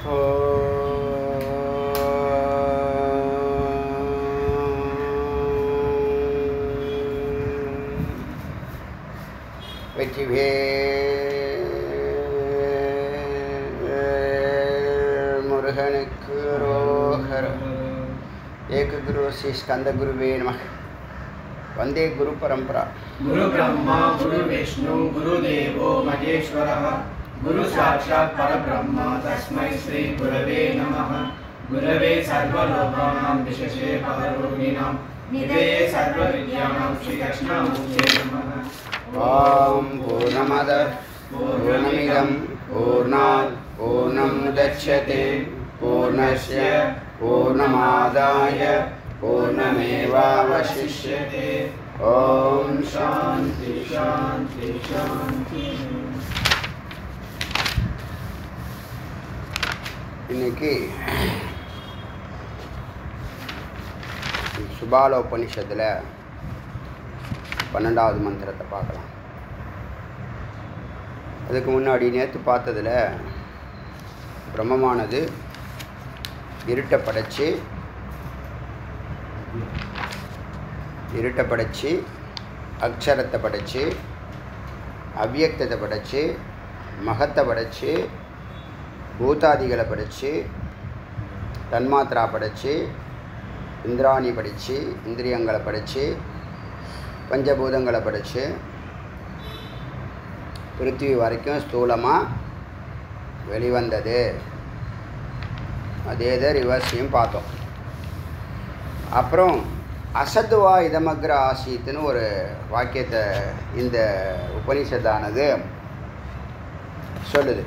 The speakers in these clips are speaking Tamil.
வெற்றிவே முருகனுக்கு ரோஹர ஏக குரு ஸ்ரீ ஸ்கந்த குருவே நம வந்தே குரு பரம்பரா गुरु ब्रह्मा गुरु विष्णु गुरुदेवो महेश्वरः गुरु साक्षात् परब्रह्म तस्मै श्री गुरवे नमः गुरवे सर्वलोकानां विशेषे पररोगिणां निधये सर्वविद्यानां श्रीकृष्णामूर्ते नमः ॐ पूर्णमद पूर्णमिदं पूर्णात् पूर्णं दच्छते पूर्णस्य पूर्णमादाय पूर्णमेवावशिष्यते ॐ शान्ति शान्ति शान्ति இன்னைக்கு சுபால உபனிஷத்தில் பன்னெண்டாவது மந்திரத்தை பார்க்கலாம் அதுக்கு முன்னாடி நேற்று பார்த்ததில் பிரம்மமானது இருட்டை படைச்சு இருட்டை படைச்சு அக்ஷரத்தை படைச்சு அவ்யக்தத்தை படைச்சு மகத்தை படைச்சு பூதாதிகளை படைச்சு தன்மாத்திரா படைச்சு இந்திராணி படித்து இந்திரியங்களை படைச்சு பஞ்சபூதங்களை படைச்சு பிருத்திவி வரைக்கும் ஸ்தூலமாக வெளிவந்தது அதே தான் ரிவர்ஸையும் பார்த்தோம் அப்புறம் அசத்துவா இதமக்ர ஆசித்துன்னு ஒரு வாக்கியத்தை இந்த உபனிஷத்தானது சொல்லுது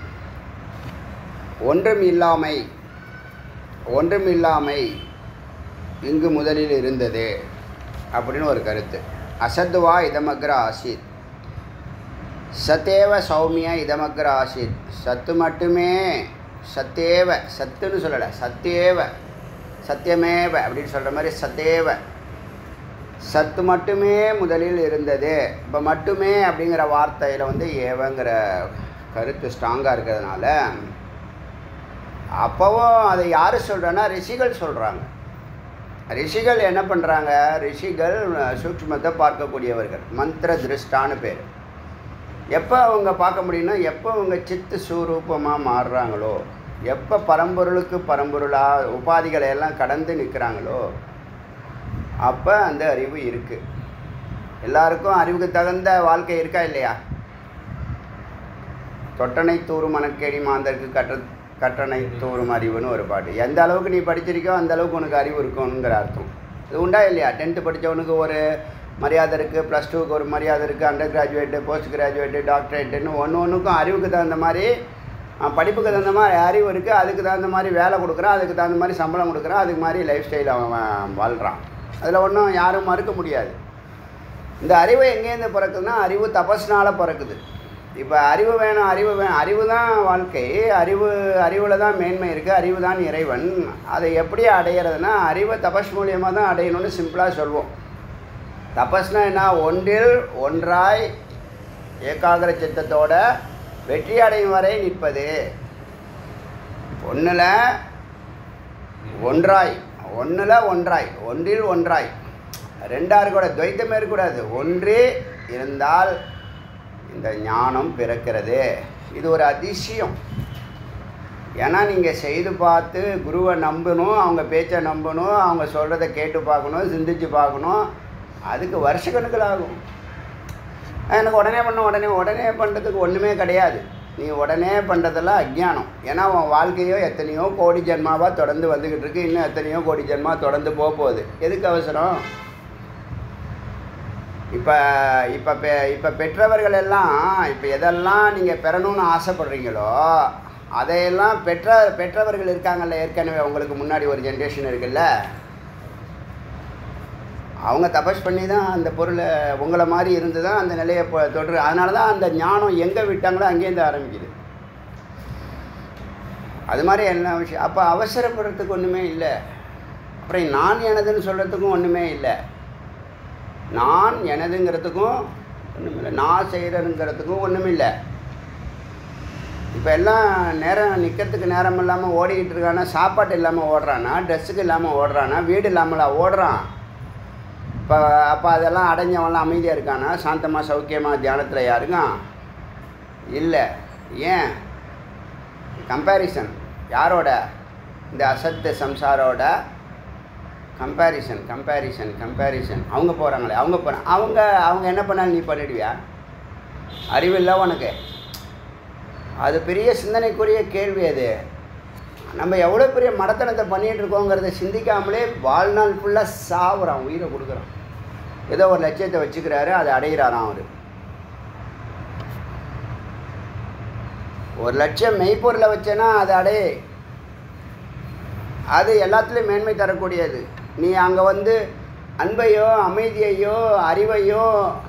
ஒன்றும் இல்லாமை ஒன்றும் இல்லாமை இங்கு முதலில் இருந்தது அப்படின்னு ஒரு கருத்து அசத்துவா இதமக்ர ஆசித் சத்தேவ சௌமிய இதமக்ர ஆசித் சத்து மட்டுமே சத்தேவ சத்துன்னு சொல்லலை சத்தேவ சத்தியமேவ அப்படின்னு சொல்கிற மாதிரி சத்தேவ சத்து மட்டுமே முதலில் இருந்தது இப்போ மட்டுமே அப்படிங்கிற வார்த்தையில் வந்து ஏவங்கிற கருத்து ஸ்ட்ராங்காக இருக்கிறதுனால அப்போவும் அதை யார் சொல்கிறேன்னா ரிஷிகள் சொல்கிறாங்க ரிஷிகள் என்ன பண்ணுறாங்க ரிஷிகள் சூக்ஷ்மத்தை பார்க்கக்கூடியவர்கள் மந்திர திருஷ்டான்னு பேர் எப்போ அவங்க பார்க்க முடியும்னா எப்போ அவங்க சித்து சுரூபமாக மாறுறாங்களோ எப்போ பரம்பொருளுக்கு பரம்பொருளாக உபாதிகளை எல்லாம் கடந்து நிற்கிறாங்களோ அப்போ அந்த அறிவு இருக்குது எல்லாருக்கும் அறிவுக்கு தகுந்த வாழ்க்கை இருக்கா இல்லையா தொட்டனை தூரும் மணக்கேடி மாந்தருக்கு கற்ற கற்றனை தூரும் அறிவுன்னு ஒரு பாட்டு எந்த அளவுக்கு நீ படிச்சிருக்கோ அந்த அளவுக்கு உனக்கு அறிவு இருக்கும்ங்கிற அர்த்தம் இது உண்டா இல்லையா டென்த்து படித்தவனுக்கு ஒரு மரியாதை இருக்குது ப்ளஸ் டூக்கு ஒரு மரியாதை இருக்குது அண்டர் கிராஜுவேட்டு போஸ்ட் கிராஜுவேட்டு டாக்டரேட்டுன்னு ஒன்று ஒன்றுக்கும் அறிவுக்கு தகுந்த மாதிரி அஹ், படிப்புக்கு தகுந்த மாதிரி அறிவு இருக்குது அதுக்கு தகுந்த மாதிரி வேலை கொடுக்குறான் அதுக்கு தகுந்த மாதிரி சம்பளம் கொடுக்குறான் அதுக்கு மாதிரி லைஃப் ஸ்டைல் அவன் வாழ்கிறான் அதில் ஒன்றும் யாரும் மறுக்க முடியாது இந்த அறிவு எங்கேருந்து பிறக்குதுன்னா அறிவு தபஸ்னால பிறக்குது இப்போ அறிவு வேணும் அறிவு வேணும் அறிவு தான் வாழ்க்கை அறிவு அறிவில் தான் மேன்மை இருக்குது அறிவு தான் இறைவன் அதை எப்படி அடையிறதுனா அறிவை தபஸ் மூலியமாக தான் அடையணும்னு சிம்பிளாக சொல்லுவோம் தபஸ்னா என்ன ஒன்றில் ஒன்றாய் ஏகாகிர சித்தத்தோட வெற்றி அடையும் வரை நிற்பது ஒன்றில் ஒன்றாய் ஒன்றில் ஒன்றாய் ஒன்றில் ஒன்றாய் ரெண்டாக இருக்கக்கூடாது துவைத்தமே இருக்கக்கூடாது ஒன்று இருந்தால் இந்த ஞானம் பிறக்கிறது இது ஒரு அதிசயம் ஏன்னா நீங்கள் செய்து பார்த்து குருவை நம்பணும் அவங்க பேச்சை நம்பணும் அவங்க சொல்கிறத கேட்டு பார்க்கணும் சிந்திச்சு பார்க்கணும் அதுக்கு வருஷக்கணக்கில் ஆகும் எனக்கு உடனே பண்ண உடனே உடனே பண்ணுறதுக்கு ஒன்றுமே கிடையாது நீ உடனே பண்ணுறதெல்லாம் அஜ்ஞானம் ஏன்னா உன் வாழ்க்கையோ எத்தனையோ கோடி ஜென்மாவாக தொடர்ந்து வந்துக்கிட்டு இருக்கு இன்னும் எத்தனையோ கோடி ஜென்மா தொடர்ந்து போக போகுது எதுக்கு அவசரம் இப்போ இப்போ பெ இப்போ பெற்றவர்கள் எல்லாம் இப்போ எதெல்லாம் நீங்கள் பெறணும்னு ஆசைப்படுறீங்களோ அதையெல்லாம் பெற்ற பெற்றவர்கள் இருக்காங்கல்ல ஏற்கனவே உங்களுக்கு முன்னாடி ஒரு ஜென்ரேஷன் இருக்குல்ல அவங்க தபஸ் பண்ணி தான் அந்த பொருளை உங்களை மாதிரி இருந்து தான் அந்த நிலையை இப்போ தொற்று அதனால தான் அந்த ஞானம் எங்கே விட்டாங்களோ அங்கேருந்து ஆரம்பிக்குது அது மாதிரி என்ன விஷயம் அப்போ அவசரப்படுறதுக்கு ஒன்றுமே இல்லை அப்புறம் நான் எனதுன்னு சொல்கிறதுக்கும் ஒன்றுமே இல்லை நான் எனதுங்கிறதுக்கும் ஒன்றும் இல்லை நான் செய்கிறதுங்கிறதுக்கும் ஒன்றும் இல்லை இப்போ எல்லாம் நேரம் நிற்கிறதுக்கு நேரம் இல்லாமல் ஓடிக்கிட்டு இருக்கானா சாப்பாடு இல்லாமல் ஓடுறானா ட்ரெஸ்ஸுக்கு இல்லாமல் ஓடுறானா வீடு இல்லாமலா ஓடுறான் இப்போ அப்போ அதெல்லாம் அடைஞ்சவன்லாம் அமைதியாக இருக்கானா சாந்தமாக சௌக்கியமாக தியானத்தில் யாருக்கான் இல்லை ஏன் கம்பேரிசன் யாரோட இந்த அசத்து சம்சாரோட கம்பேரிசன் கம்பேரிசன் கம்பேரிசன் அவங்க போகிறாங்களே அவங்க போகிறாங்க அவங்க அவங்க என்ன பண்ணாலும் நீ பண்ணிடுவியா அறிவில்லை உனக்கு அது பெரிய சிந்தனைக்குரிய கேள்வி அது நம்ம எவ்வளோ பெரிய மடத்தனத்தை பண்ணிகிட்டு இருக்கோங்கிறத சிந்திக்காமலே வாழ்நாள் ஃபுல்லாக சாவுறான் உயிரை கொடுக்குறான் ஏதோ ஒரு லட்சியத்தை வச்சுக்கிறாரு அதை அடைகிறாராம் அவர் ஒரு லட்சியம் மெய்ப்பொருளை வச்சேன்னா அது அடைய அது எல்லாத்துலேயும் மேன்மை தரக்கூடியது நீ அங்கே வந்து அன்பையோ அமைதியையோ அறிவையோ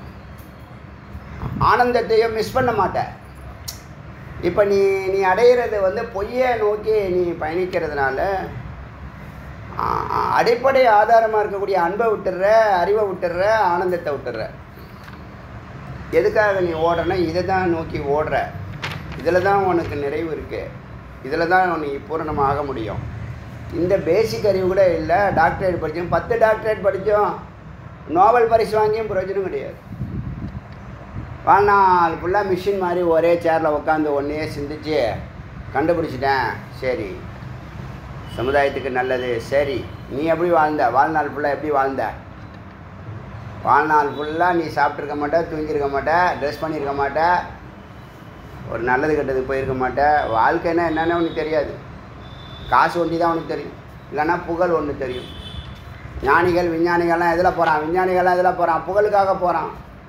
ஆனந்தத்தையோ மிஸ் பண்ண மாட்ட இப்போ நீ நீ அடையிறது வந்து பொய்யை நோக்கி நீ பயணிக்கிறதுனால ஆ- ஆ- அடிப்படை ஆதாரமாக இருக்கக்கூடிய அன்பை விட்டுடுற அறிவை விட்டுடுற ஆனந்தத்தை விட்டுடுற எதுக்காக நீ ஓடுறனா இதை தான் நோக்கி ஓடுற இதில் தான் உனக்கு நிறைவு இருக்குது இதில் தான் நீ பூரணமாக ஆக முடியும் இந்த பேசிக் அறிவு கூட இல்லை டாக்டரேட் படித்தோம் பத்து டாக்டரேட் படித்தோம் நோபல் பரிசு வாங்கியும் பிரயோஜனம் கிடையாது வாழ்நாள் ஃபுல்லாக மிஷின் மாதிரி ஒரே சேரில் உட்காந்து ஒன்றையே சிந்திச்சு கண்டுபிடிச்சிட்டேன் சரி சமுதாயத்துக்கு நல்லது சரி நீ எப்படி வாழ்ந்த வாழ்நாள் ஃபுல்லாக எப்படி வாழ்ந்த வாழ்நாள் ஃபுல்லாக நீ சாப்பிட்ருக்க மாட்ட தூங்கியிருக்க மாட்ட ட்ரெஸ் பண்ணியிருக்க மாட்ட ஒரு நல்லது கெட்டதுக்கு போயிருக்க மாட்ட வாழ்க்கைன்னா என்னென்னு உனக்கு தெரியாது காசு ஒண்டி தான் உனக்கு தெரியும் இல்லைன்னா புகழ் ஒன்று தெரியும் ஞானிகள் விஞ்ஞானிகள்லாம் எதில் போகிறான் விஞ்ஞானிகள்லாம் எதில் போகிறான் புகழுக்காக போகிறான்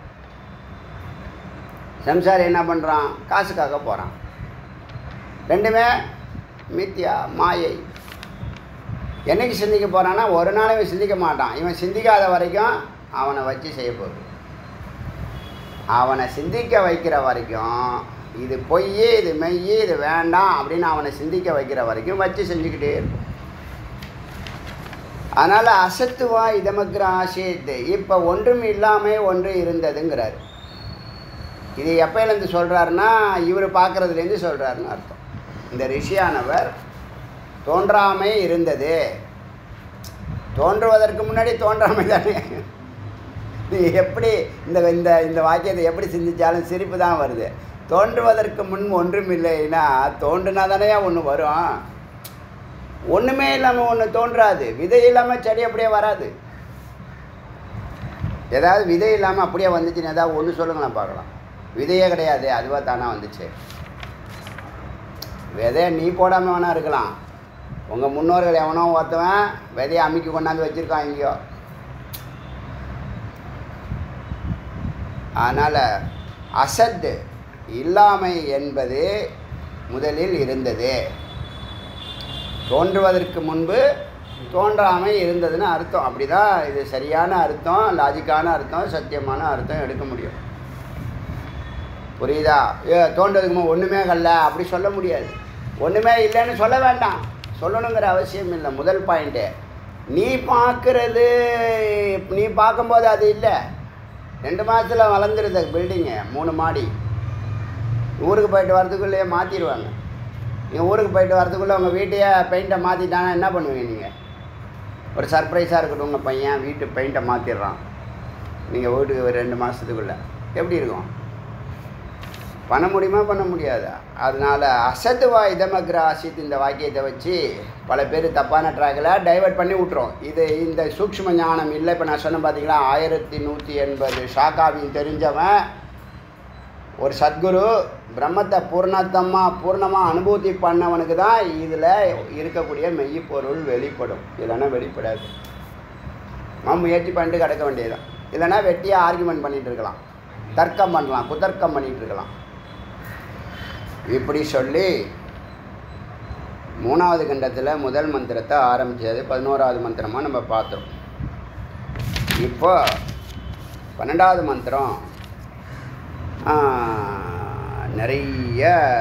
சம்சாரி என்ன பண்ணுறான் காசுக்காக போகிறான் ரெண்டுமே மித்யா மாயை என்னைக்கு சிந்திக்க போகிறான்னா ஒரு நாள் இவன் சிந்திக்க மாட்டான் இவன் சிந்திக்காத வரைக்கும் அவனை வச்சு செய்ய போகுது அவனை சிந்திக்க வைக்கிற வரைக்கும் இது பொய் இது மெய் இது வேண்டாம் அப்படின்னு அவனை சிந்திக்க வைக்கிற வரைக்கும் வச்சு செஞ்சுக்கிட்டே இருக்கும் அதனால் அசத்துவா இதமக்கிற ஆசியத்து இப்போ ஒன்றும் இல்லாமல் ஒன்று இருந்ததுங்கிறார் இது எப்பயிலேருந்து சொல்கிறாருன்னா இவர் பார்க்குறதுலேருந்து சொல்கிறாருன்னு அர்த்தம் இந்த ரிஷியானவர் தோன்றாமே இருந்தது தோன்றுவதற்கு முன்னாடி தோன்றாமை தானே நீ எப்படி இந்த இந்த இந்த வாக்கியத்தை எப்படி சிந்திச்சாலும் சிரிப்பு தான் வருது தோன்றுவதற்கு முன் ஒன்றும் இல்லைன்னா தோன்றுனா தானே ஒன்று வரும் ஒன்றுமே இல்லாமல் ஒன்று தோன்றாது விதை இல்லாமல் செடி அப்படியே வராது ஏதாவது விதை இல்லாமல் அப்படியே வந்துச்சுன்னு ஏதாவது ஒன்று சொல்லுங்களேன் பார்க்கலாம் விதையே கிடையாது அதுவாக தானாக வந்துச்சு விதையை நீ போடாமல் வேணா இருக்கலாம் உங்கள் முன்னோர்கள் எவனோ ஒருத்தவன் விதையை அமுக்கி கொண்டாந்து வச்சுருக்கான் எங்கேயோ அதனால் அசத்து இல்லாமை என்பது முதலில் இருந்தது தோன்றுவதற்கு முன்பு தோன்றாமை இருந்ததுன்னு அர்த்தம் அப்படி தான் இது சரியான அர்த்தம் லாஜிக்கான அர்த்தம் சத்தியமான அர்த்தம் எடுக்க முடியும் புரியுதா ஏ தோன்றதுக்கு முன் ஒன்றுமே கல்ல அப்படி சொல்ல முடியாது ஒன்றுமே இல்லைன்னு சொல்ல வேண்டாம் சொல்லணுங்கிற அவசியம் இல்லை முதல் பாயிண்ட்டு நீ பார்க்குறது நீ பார்க்கும்போது அது இல்லை ரெண்டு மாதத்தில் வளர்ந்துருது பில்டிங்கு மூணு மாடி ஊருக்கு போயிட்டு வரதுக்குள்ளேயே மாற்றிடுவாங்க நீங்கள் ஊருக்கு போயிட்டு வரதுக்குள்ளே உங்கள் வீட்டையே பெயிண்ட்டை மாற்றிட்டானா என்ன பண்ணுவீங்க நீங்கள் ஒரு சர்ப்ரைஸாக இருக்கட்டும் உங்கள் பையன் வீட்டு பெயிண்ட்டை மாற்றிடுறான் நீங்கள் வீட்டுக்கு ஒரு ரெண்டு மாதத்துக்குள்ளே எப்படி இருக்கும் பண்ண முடியுமா பண்ண முடியாதா அதனால் அசத்துவா இதமக்ர ஆசித் இந்த வாக்கியத்தை வச்சு பல பேர் தப்பான ட்ராக்கில் டைவர்ட் பண்ணி விட்றோம் இது இந்த சூக்ஷ்ம ஞானம் இல்லை இப்போ நான் சொன்னேன் பார்த்தீங்களா ஆயிரத்தி நூற்றி எண்பது ஷாக்காவின் தெரிஞ்சவன் ஒரு சத்குரு பிரம்மத்தை பூர்ணத்தமாக பூர்ணமாக அனுபூதி பண்ணவனுக்கு தான் இதில் இருக்கக்கூடிய மெய் பொருள் வெளிப்படும் இல்லைன்னா வெளிப்படாது நம்ம முயற்சி பண்ணிட்டு கிடக்க வேண்டியதுதான் இல்லைன்னா வெட்டியாக ஆர்குமெண்ட் பண்ணிகிட்டு இருக்கலாம் தர்க்கம் பண்ணலாம் குதர்க்கம் பண்ணிகிட்டு இருக்கலாம் இப்படி சொல்லி மூணாவது கண்டத்தில் முதல் மந்திரத்தை ஆரம்பித்தது பதினோராவது மந்திரமாக நம்ம பார்த்தோம் இப்போ பன்னெண்டாவது மந்திரம் ஆ, நிறைய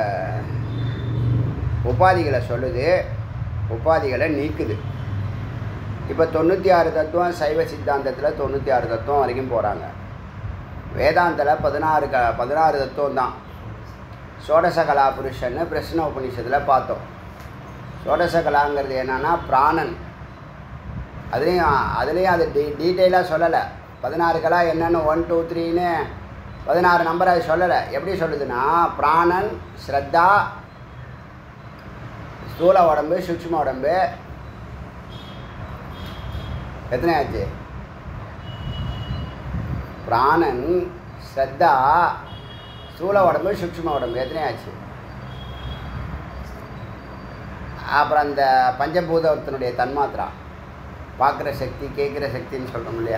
உபாதிகளை சொல்லுது உபாதிகளை நீக்குது இப்போ தொண்ணூற்றி ஆறு தத்துவம் சைவ சித்தாந்தத்தில் தொண்ணூற்றி ஆறு தத்துவம் வரைக்கும் போகிறாங்க வேதாந்தில் பதினாறு க பதினாறு தத்துவம் தான் சோடச கலா புருஷன்னு பிரஷ்ன உபநிஷத்தில் பார்த்தோம் சோடச கலாங்கிறது என்னன்னா பிராணன் அதுலேயும் அதுலேயும் அது டீ டீட்டெயிலாக சொல்லலை பதினாறு கலா என்னென்னு ஒன் டூ த்ரீன்னு பதினாறு நம்பர் அது சொல்லலை எப்படி சொல்லுதுன்னா பிராணன் ஸ்ரத்தா ஸ்தூல உடம்பு சூக்ஷ்ம உடம்பு எத்தனை ஆச்சு பிராணன் ஸ்ரத்தா ஸ்தூல உடம்பு சூக்ஷ்ம உடம்பு எத்தனை ஆச்சு அப்புறம் அந்த பஞ்சபூதத்தினுடைய தன்மாத்திரா பார்க்குற சக்தி கேட்குற சக்தின்னு சொல்கிறோம் இல்லையா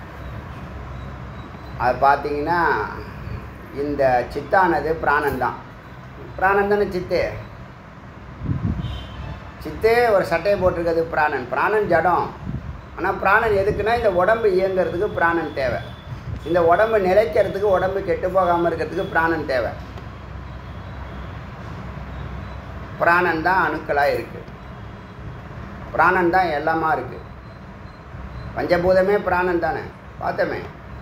அது பார்த்தீங்கன்னா இந்த சித்தானது பிராணன் தான் பிராணன் தானே சித்து சித்தே ஒரு சட்டையை போட்டிருக்கிறது பிராணன் பிராணன் ஜடம் ஆனால் பிராணன் எதுக்குன்னா இந்த உடம்பு இயங்கிறதுக்கு பிராணன் தேவை இந்த உடம்பு நிலைக்கிறதுக்கு உடம்பு கெட்டு போகாமல் இருக்கிறதுக்கு பிராணன் தேவை பிராணன் தான் அணுக்களாக இருக்குது பிராணன் தான் எல்லாமா இருக்குது பஞ்சபூதமே பிராணன் தானே பார்த்தோமே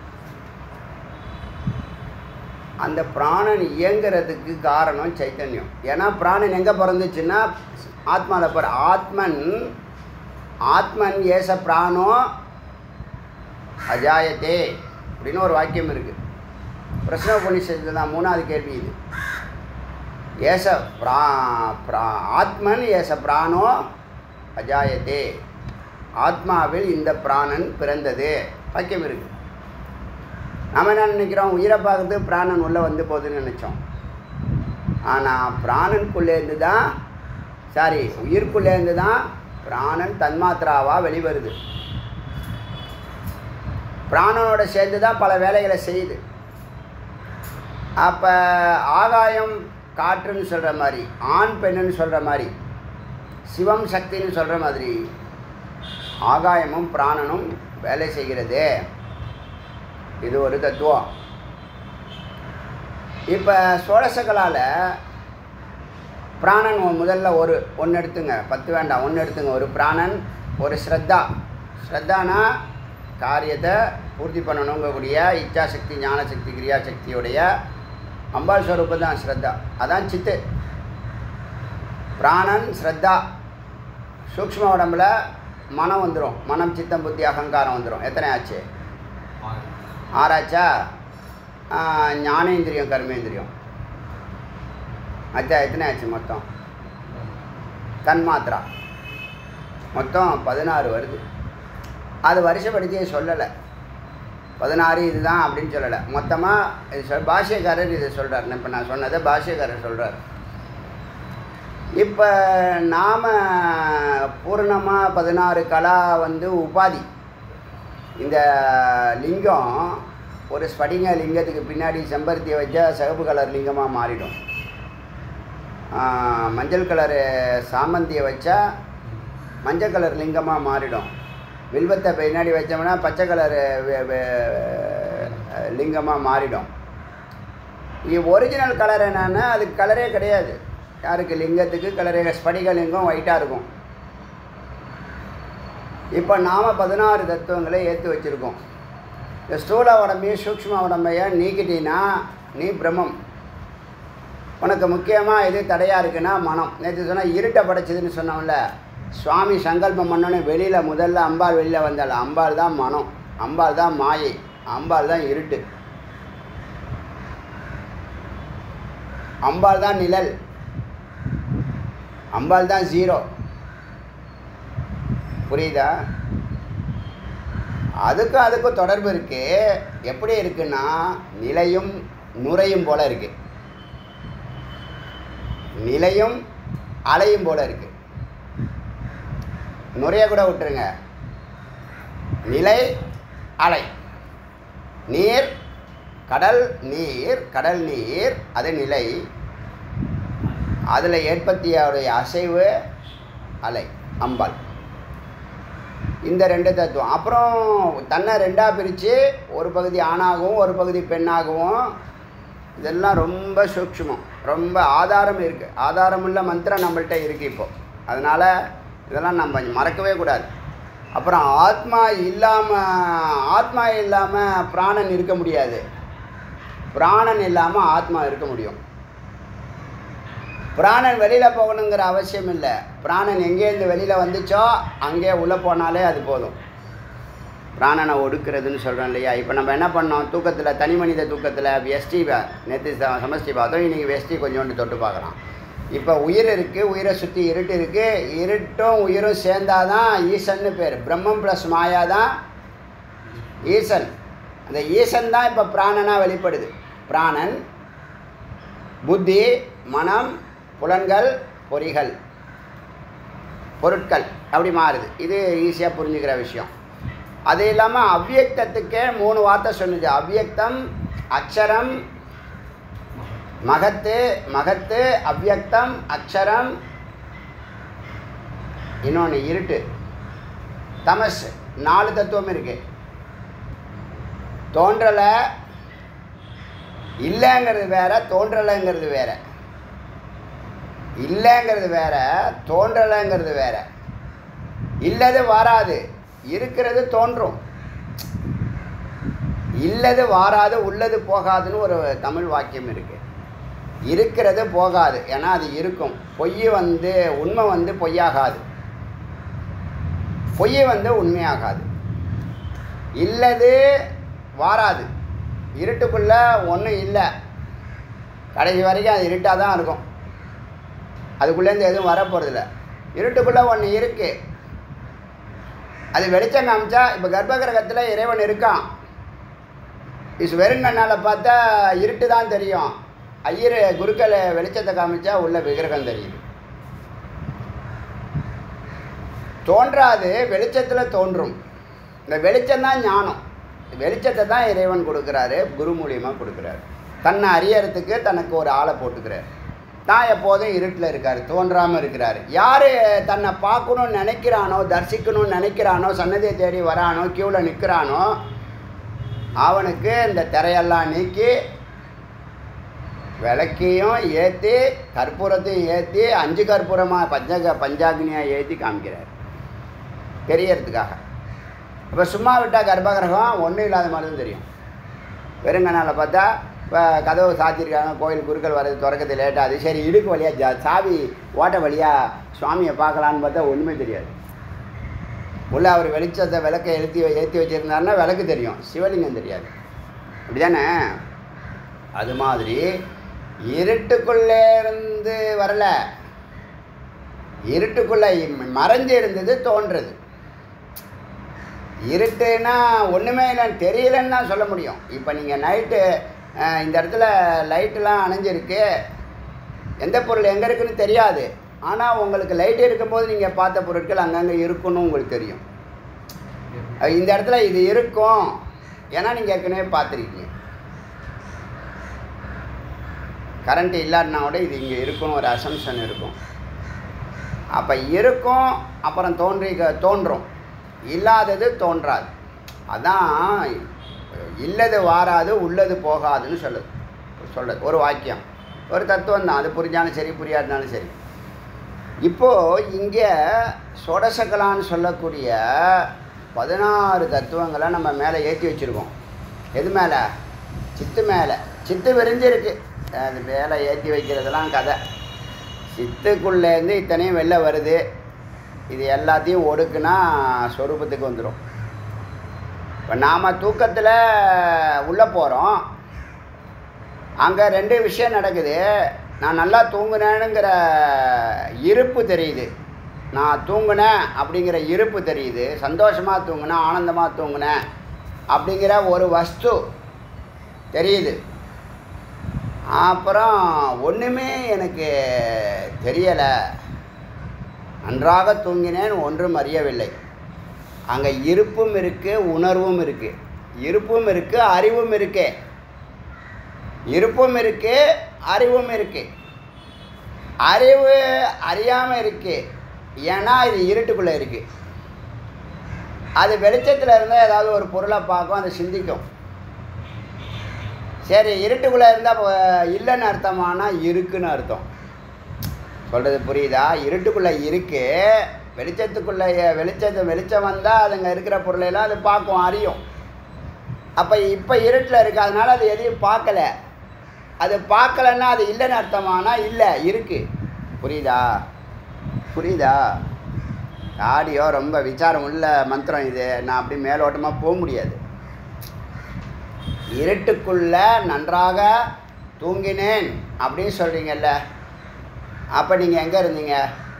அந்த பிராணன் இயங்குறதுக்கு காரணம் சைத்தன்யம் ஏன்னா பிராணன் எங்கே பிறந்துச்சுன்னா ஆத்மாவில் பிற ஆத்மன் ஆத்மன் ஏச பிராணோ அஜாயத்தே அப்படின்னு ஒரு வாக்கியம் இருக்குது பிரஸ்ன உபனிஷத்தில் தான் மூணாவது கேள்வி இது ஏச பிரா பிரா ஆத்மன் ஏச பிராணோ அஜாயத்தே ஆத்மாவில் இந்த பிராணன் பிறந்தது வாக்கியம் இருக்குது நம்ம என்ன நினைக்கிறோம் உயிரை பார்க்கறதுக்கு பிராணன் உள்ளே வந்து போகுதுன்னு நினச்சோம் ஆனால் பிராணனுக்குள்ளேருந்து தான் சாரி உயிர்க்குள்ளேருந்து தான் பிராணன் தன்மாத்திராவாக வெளிவருது பிராணனோட சேர்ந்து தான் பல வேலைகளை செய்யுது அப்போ ஆகாயம் காற்றுன்னு சொல்கிற மாதிரி ஆண் பெண்ணுன்னு சொல்கிற மாதிரி சிவம் சக்தின்னு சொல்கிற மாதிரி ஆகாயமும் பிராணனும் வேலை செய்கிறது இது ஒரு தத்துவம் இப்போ சோழசகலால் பிராணன் ஒ- முதல்ல ஒரு ஒன்று எடுத்துங்க பத்து வேண்டாம் ஒன்று எடுத்துங்க ஒரு பிராணன் ஒரு ஸ்ரத்தா ஸ்ரத்தானா காரியத்தை பூர்த்தி பண்ணணுங்கக்கூடிய இச்சாசக்தி ஞானசக்தி கிரியாசக்தியுடைய அம்பாள் ஸ்வரூபம் தான் ஸ்ரத்தா அதான் சித்து பிராணன் ஸ்ரத்தா சூக்ஷ்ம உடம்புல மனம் வந்துடும் மனம் சித்தம் புத்தி அகங்காரம் வந்துடும் எத்தனை ஆச்சு ஆறாச்சா ஆ, ஞானேந்திரியம் கர்மேந்திரியம் அச்சா எத்தனை ஆச்சு மொத்தம் தன்மாத்திரா மொத்தம் பதினாறு வருது அது வருஷப்படுத்தியே சொல்லலை பதினாறு இதுதான் அப்படின்னு சொல்லலை மொத்தமாக இது சொல் பாஷ்யக்காரர் இதை சொல்கிறார் இப்போ நான் சொன்னதை பாஷ்யக்காரர் சொல்கிறார் இப்போ நாம் பூர்ணமாக பதினாறு கலா வந்து உபாதி இந்த லிங்கம் ஒரு ஸ்படிக லிங்கத்துக்கு பின்னாடி செம்பருத்தியை வச்சா சிகப்பு கலர் லிங்கமாக மாறிடும் ஆஹ், மஞ்சள் கலரு சாமந்தியை வச்சா மஞ்சள் கலர் லிங்கமாக மாறிடும் வில்வத்தை பின்னாடி வச்சோம்னா பச்சை கலரு லிங்கமாக மாறிடும் இது ஒரிஜினல் கலர் என்னன்னா அதுக்கு கலரே கிடையாது யாருக்கு லிங்கத்துக்கு கலரே ஸ்படிக லிங்கம் ஒயிட்டாக இருக்கும் இப்போ நாம் பதினாறு தத்துவங்களை ஏற்றி வச்சுருக்கோம் இந்த ஸ்தூல உடம்பையும் சூக்ஷ்ம உடம்பையும் நீக்கிட்டீங்கன்னா நீ பிரம்மம் உனக்கு முக்கியமாக எது தடையாக இருக்குன்னா மனம் நேற்று சொன்னால் இருட்டை படைச்சதுன்னு சொன்னோம்ல சுவாமி சங்கல்பம் பண்ணோன்னே வெளியில் முதல்ல அம்பாள் வெளியில் வந்தாள் அம்பாள் தான் மனம் அம்பாள் தான் மாயை அம்பாள் தான் இருட்டு அம்பாள் தான் நிழல் அம்பாள் தான் ஜீரோ புரியுதா அதுக்கும் அதுக்கும் தொடர்பு இருக்கு எப்படி இருக்குன்னா நிலையும் நுரையும் போல இருக்கு நிலையும் அலையும் போல இருக்கு நுரைய கூட விட்டுருங்க நிலை அலை நீர் கடல் நீர் கடல் நீர் அது நிலை அதில் ஏற்பத்தியோடைய அசைவு அலை அம்பாள் இந்த ரெண்டு தத்துவம் அப்புறம் தன்னை ரெண்டாக பிரித்து ஒரு பகுதி ஆணாகவும் ஒரு பகுதி பெண்ணாகவும் இதெல்லாம் ரொம்ப சூக்ஷ்மம் ரொம்ப ஆதாரம் இருக்குது ஆதாரமுள்ள மந்திரம் நம்மள்ட்ட இருக்குது இப்போ அதனால் இதெல்லாம் நம்ம மறக்கவே கூடாது அப்புறம் ஆத்மா இல்லாமல் ஆத்மா இல்லாமல் பிராணன் இருக்க முடியாது பிராணன் இல்லாமல் ஆத்மா இருக்க முடியும் பிராணன் வெளியில் போகணுங்கிற அவசியம் இல்லை பிராணன் எங்கேருந்து வெளியில் வந்துச்சோ அங்கே உள்ளே போனாலே அது போதும் பிராணனை ஒடுக்கிறதுன்னு சொல்கிறோம் இல்லையா இப்போ நம்ம என்ன பண்ணோம் தூக்கத்தில் தனி மனித தூக்கத்தில் எஸ்டி நேற்று ச- சமஷ்டி பார்த்தோம் இன்றைக்கி வெஸ்டி கொஞ்சோண்டு தொட்டு பார்க்கலாம் இப்போ உயிர் இருக்குது உயிரை சுற்றி இருட்டு இருக்குது இருட்டும் உயிரும் சேர்ந்தாதான் ஈசன்னு பேர் பிரம்மம் ப்ளஸ் மாயா தான் ஈசன் அந்த ஈசன் தான் இப்போ பிராணனாக வெளிப்படுது பிராணன் புத்தி மனம் புலன்கள் பொறிகள் பொருட்கள் அப்படி மாறுது இது ஈஸியாக புரிஞ்சுக்கிற விஷயம் அது இல்லாமல் அவ்வியக்தத்துக்கே மூணு வார்த்தை சொன்னுச்சு அவ்வியக்தம் அக்ஷரம் மகத்து மகத்து அவ்வியக்தம் அக்ஷரம் இன்னொன்று இருட்டு தமஸ் நாலு தத்துவம் இருக்கு தோன்றலை இல்லைங்கிறது வேற தோன்றலைங்கிறது வேற இல்லைங்கிறது வேற தோன்றலைங்கிறது வேற இல்லது வராது இருக்கிறது தோன்றும் இல்லது வாராது உள்ளது போகாதுன்னு ஒரு தமிழ் வாக்கியம் இருக்கு இருக்கிறது போகாது ஏன்னா அது இருக்கும் பொய் வந்து உண்மை வந்து பொய்யாகாது பொய் வந்து உண்மையாகாது இல்லது வாராது இருட்டுக்குள்ள ஒன்றும் இல்லை கடைசி வரைக்கும் அது இருட்டாக தான் இருக்கும் அதுக்குள்ளேருந்து எதுவும் வரப்போகிறதில்ல இருட்டுக்குள்ளே ஒன்று இருக்குது அது வெளிச்சம் காமிச்சா இப்போ கர்ப்பகிரகத்தில் இறைவன் இருக்கான் இது வெறுங்கண்ணால் பார்த்தா இருட்டு தான் தெரியும் ஐயர் குருக்களை வெளிச்சத்தை காமிச்சா உள்ள விக்கிரகம் தெரியுது தோன்றாது வெளிச்சத்தில் தோன்றும் இந்த வெளிச்சம் தான் ஞானம் வெளிச்சத்தை தான் இறைவன் கொடுக்குறாரு குரு மூலியமாக கொடுக்குறாரு தன்னை அறியறதுக்கு தனக்கு ஒரு ஆளை போட்டுக்கிறார் தான் எப்போதும் இருட்டில் இருக்கார் தோன்றாமல் இருக்கிறார் யார் தன்னை பார்க்கணும்னு நினைக்கிறானோ தரிசிக்கணும்னு நினைக்கிறானோ சன்னதியை தேடி வரானோ க்யூவில் நிற்கிறானோ அவனுக்கு இந்த திரையெல்லாம் நீக்கி விளக்கையும் ஏற்றி கற்பூரத்தையும் ஏற்றி அஞ்சு கற்பூரமாக பஞ்சக பஞ்சாக்னியாக ஏற்றி காமிக்கிறார் தெரியறதுக்காக இப்போ சும்மா விட்டால் கர்ப்பகிரகம் ஒன்றும் இல்லாத மாதிரி தான் தெரியும் வெறுங்கனால் பார்த்தா இப்போ கதவு சாத்தியிருக்காங்க கோயில் குருக்கள் வர்றது திறக்கிறது லேட்டாகுது சரி இடுக்கு வழியாக ஜா சாவி ஓட்ட வழியாக சுவாமியை பார்க்கலான்னு பார்த்தா ஒன்றுமே தெரியாது உள்ள அவர் வெளிச்சத்தை விளக்கை எழுத்தி ஏற்றி வச்சுருந்தாருன்னா விளக்கு தெரியும் சிவலிங்கம் தெரியாது அப்படி தானே அது மாதிரி இருட்டுக்குள்ளே இருந்து வரல இருட்டுக்குள்ளே மறைஞ்சு இருந்தது தோன்றது இருட்டுன்னா ஒன்றுமே இல்லைன்னு தெரியலன்னு தான் சொல்ல முடியும் இப்போ நீங்கள் நைட்டு இந்த இடத்துல லைட்டெலாம் அணைஞ்சிருக்கு எந்த பொருள் எங்கே இருக்குன்னு தெரியாது ஆனால் உங்களுக்கு லைட் இருக்கும்போது நீங்கள் பார்த்த பொருட்கள் அங்கங்கே இருக்குன்னு உங்களுக்கு தெரியும் அஹ் இந்த இடத்துல இது இருக்கும் ஏன்னா நீங்கள் ஏற்கனவே பார்த்துருக்கீங்க கரண்ட் இல்லாட்டினா கூட இது இங்கே இருக்குன்னு ஒரு அசம்ஷன் இருக்கும் அப்போ இருக்கும் அப்புறம் தோன்றி தோன்றும் இல்லாதது தோன்றாது அதான் இல்லது வாராது உள்ளது போகாதுன்னு சொல்லுது சொல்லுது ஒரு வாக்கியம் ஒரு தத்துவம் தான் அது புரிஞ்சாலும் சரி புரியாதுனாலும் சரி இப்போது இங்கே சொடசக்கலான்னு சொல்லக்கூடிய பதினாறு தத்துவங்களை நம்ம மேலே ஏற்றி வச்சுருக்கோம் எது மேலே சித்து மேலே சித்து விரிஞ்சிருக்கு அது மேலே ஏற்றி வைக்கிறதெல்லாம் கதை சித்துக்குள்ளேருந்து இத்தனையும் வெளில வருது இது எல்லாத்தையும் ஒடுக்குனா ஸ்வரூபத்துக்கு வந்துடும் இப்போ நாம் தூக்கத்தில் உள்ளே போகிறோம் அங்கே ரெண்டு விஷயம் நடக்குது நான் நல்லா தூங்குனேனுங்கிற இருப்பு தெரியுது நான் தூங்குனேன் அப்படிங்கிற இருப்பு தெரியுது சந்தோஷமாக தூங்குனேன் ஆனந்தமாக தூங்குனேன் அப்படிங்கிற ஒரு வஸ்து தெரியுது அப்புறம் ஒன்றுமே எனக்கு தெரியலை நன்றாக தூங்கினேன் ஒன்றும் அறியவில்லை அங்கே இருப்பும் இருக்குது உணர்வும் இருக்குது இருப்பும் இருக்குது அறிவும் இருக்கு இருப்பும் இருக்கு அறிவும் இருக்கு அறிவு அறியாமல் இருக்கு ஏன்னா இது இருட்டுக்குள்ளே இருக்கு அது வெளிச்சத்தில் இருந்தால் ஏதாவது ஒரு பொருளை பார்க்கும் அதை சிந்திக்கும் சரி இருட்டுக்குள்ளே இருந்தால் இல்லைன்னு அர்த்தமானா இருக்குன்னு அர்த்தம் சொல்கிறது புரியுதா இருட்டுக்குள்ளே இருக்கு வெளிச்சத்துக்குள்ளே வெளிச்சத்து வெளிச்சம் வந்தால் அதுங்க இருக்கிற பொருளையெல்லாம் அது பார்க்கும் அறியும் அப்போ இப்போ இருட்டில் இருக்கு அதனால அது எதையும் பார்க்கல அது பார்க்கலன்னா அது இல்லைன்னு அர்த்தமானா இல்லை இருக்குது புரியுதா புரியுதா ஆடியோ ரொம்ப விசாரம் உள்ள மந்திரம் இது நான் அப்படி மேலோட்டமாக போக முடியாது இருட்டுக்குள்ள நன்றாக தூங்கினேன் அப்படின்னு சொல்கிறீங்கல்ல அப்போ நீங்கள் எங்கே இருந்தீங்க